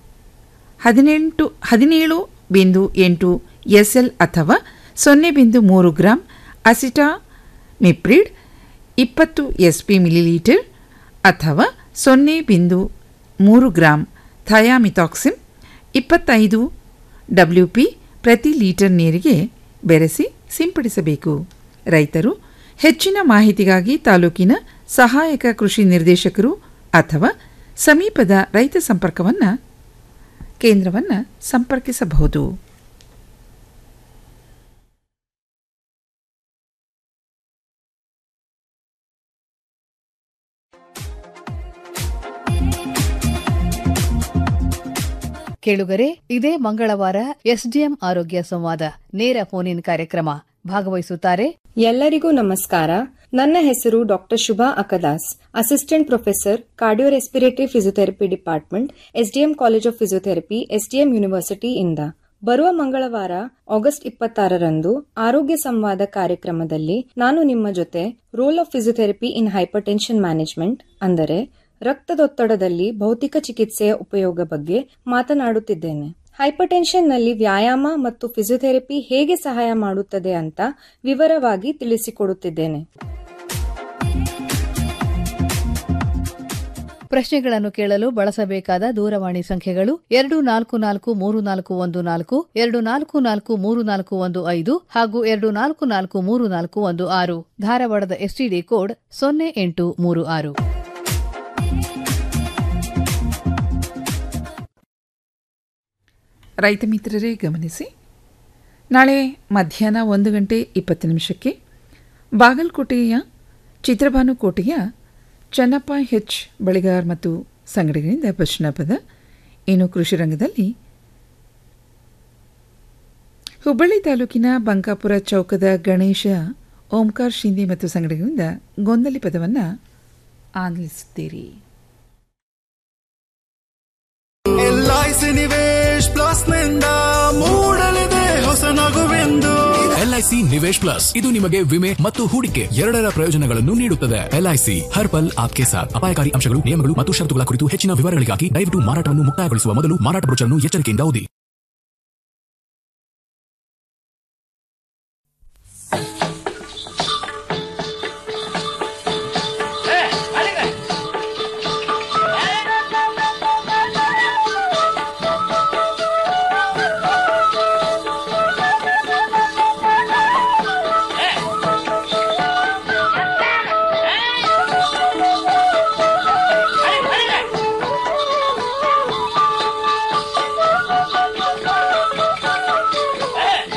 ಹದಿನೆಂಟು ಹದಿನೇಳು ಬಿಂದು ಎಂಟು ಎಸ್ ಎಲ್ ಅಥವಾ ಸೊನ್ನೆ ಬಿಂದು ಮೂರು ಗ್ರಾಂ ಅಸಿಟಾ ಮಿಪ್ರಿಡ್ ಇಪ್ಪತ್ತು ಎಸ್ ಪಿ ಮಿಲಿಲೀಟರ್ ಅಥವಾ ಸೊನ್ನೆ ಬಿಂದು ಮೂರು ಗ್ರಾಂ ಥಯಾಮಿಥಾಕ್ಸಿಮ್ ಇಪ್ಪತ್ತೈದು ಡಬ್ಲ್ಯೂ ಪಿ ಪ್ರತಿ ಲೀಟರ್ ನೀರಿಗೆ ಬೆರೆಸಿ ಸಿಂಪಡಿಸಬೇಕು ರೈತರು ಹೆಚ್ಚಿನ ಮಾಹಿತಿಗಾಗಿ ತಾಲೂಕಿನ ಸಹಾಯಕ ಕೃಷಿ ನಿರ್ದೇಶಕರು ಅಥವಾ ಸಮೀಪದ ರೈತ ಸಂಪರ್ಕವನ್ನು ಕೇಂದ್ರವನ್ನು ಸಂಪರ್ಕಿಸಬಹುದು ಕೇಳುಗರೆ ಇದೇ ಮಂಗಳವಾರ ಎಸ್ಡಿಎಂ ಆರೋಗ್ಯ ಸಂವಾದ ನೇರ ಫೋನ್ ಇನ್ ಕಾರ್ಯಕ್ರಮ ಭಾಗವಹಿಸುತ್ತಾರೆ ಎಲ್ಲರಿಗೂ ನಮಸ್ಕಾರ ನನ್ನ ಹೆಸರು doctor Shubha Akadas assistant professor cardio respiratory physiotherapy department SDM college of physiotherapy SDM university ಇಂದ ಬರುವ ಮಂಗಳವಾರ ಆಗಸ್ಟ್ ಇಪ್ಪತ್ತಾರರಂದು ಆರೋಗ್ಯ ಸಂವಾದ ಕಾರ್ಯಕ್ರಮದಲ್ಲಿ ನಾನು ನಿಮ್ಮ ಜೊತೆ role of physiotherapy in hypertension management ಅಂದರೆ ರಕ್ತದೊತ್ತಡದಲ್ಲಿ ಭೌತಿಕ ಚಿಕಿತ್ಸೆಯ ಉಪಯೋಗ ಬಗ್ಗೆ ಮಾತನಾಡುತ್ತಿದ್ದೇನೆ ಹೈಪರ್ ನಲ್ಲಿ ವ್ಯಾಯಾಮ ಮತ್ತು ಫಿಸಿಯೋಥೆರಪಿ ಹೇಗೆ ಸಹಾಯ ಮಾಡುತ್ತದೆ ಅಂತ ವಿವರವಾಗಿ ತಿಳಿಸಿಕೊಡುತ್ತಿದ್ದೇನೆ ಪ್ರಶ್ನೆಗಳನ್ನು ಕೇಳಲು ಬಳಸಬೇಕಾದ ದೂರವಾಣಿ ಸಂಖ್ಯೆಗಳು ಎರಡು ನಾಲ್ಕು ನಾಲ್ಕು ಮೂರು ನಾಲ್ಕು ಒಂದು ನಾಲ್ಕು ಎರಡು ನಾಲ್ಕು ನಾಲ್ಕು ಮೂರು ನಾಲ್ಕು ಒಂದು ಐದು ಹಾಗೂ ಎರಡು ನಾಲ್ಕು ನಾಲ್ಕು ಮೂರು ನಾಲ್ಕು ಒಂದು ಆರು ಧಾರವಾಡದ ಎಸ್ಟಿಡಿ ಕೋಡ್ ಸೊನ್ನೆ ಎಂಟು ಮೂರು ಆರು ರೈತ ಮಿತ್ರರೇ ಗಮನಿಸಿ ನಾಳೆ ಮಧ್ಯಾಹ್ನ ಒಂದು ಗಂಟೆ ಇಪ್ಪತ್ತು ನಿಮಿಷಕ್ಕೆ ಬಾಗಲಕೋಟೆಯ ಚಿತ್ರಭಾನುಕೋಟೆಯ ಚನ್ನಪ್ಪ ಹೆಚ್ ಬಳಿಗಾರ್ ಮತ್ತು ಸಂಗಡಿಗರಿಂದ ಪದ ಇನ್ನು ಕೃಷಿ ರಂಗದಲ್ಲಿ ಹುಬ್ಬಳ್ಳಿ ತಾಲೂಕಿನ ಬಂಕಾಪುರ ಚೌಕದ ಗಣೇಶ ಓಂಕಾರ್ ಶಿಂದೆ ಮತ್ತು ಸಂಗಡಿಗರಿಂದ ಗೊಂದಲಿ ಪದವನ್ನು ಆಲಿಸುತ್ತೀರಿ ಎಲ್ಐಸಿ ನಿವೇಶ್ ಪ್ಲಸ್ ನಿಂದ ಮೂಡಲಿದೆ ಹೊಸ ನಗುವೆಂದು ಎಲ್ಐಸಿ ನಿವೇಶ್ ಪ್ಲಸ್ ಇದು ನಿಮಗೆ ವಿಮೆ ಮತ್ತು ಹೂಡಿಕೆ ಎರಡರ ಪ್ರಯೋಜನಗಳನ್ನು ನೀಡುತ್ತದೆ ಎಲ್ಐಸಿ ಹರ್ ಪಲ್ ಆಪ್ಕೆ ಸಾಥ್ ಅಪಾಯಕಾರಿ ಅಂಶಗಳು ನಿಯಮಗಳು ಮತ್ತು ಷರತ್ತುಗಳ ಕುರಿತು ಹೆಚ್ಚಿನ ವಿವರಗಳಿಗಾಗಿ ದಯವಿಟ್ಟು ಮಾರಾಟವನ್ನು ಮುಕ್ತಾಯಗೊಳಿಸುವ ಮೊದಲು ಮಾರಾಟ ಬ್ರೋಚರ್ನ್ನು ಎಚ್ಚರಿಕೆಯಿಂದ ಓದಿ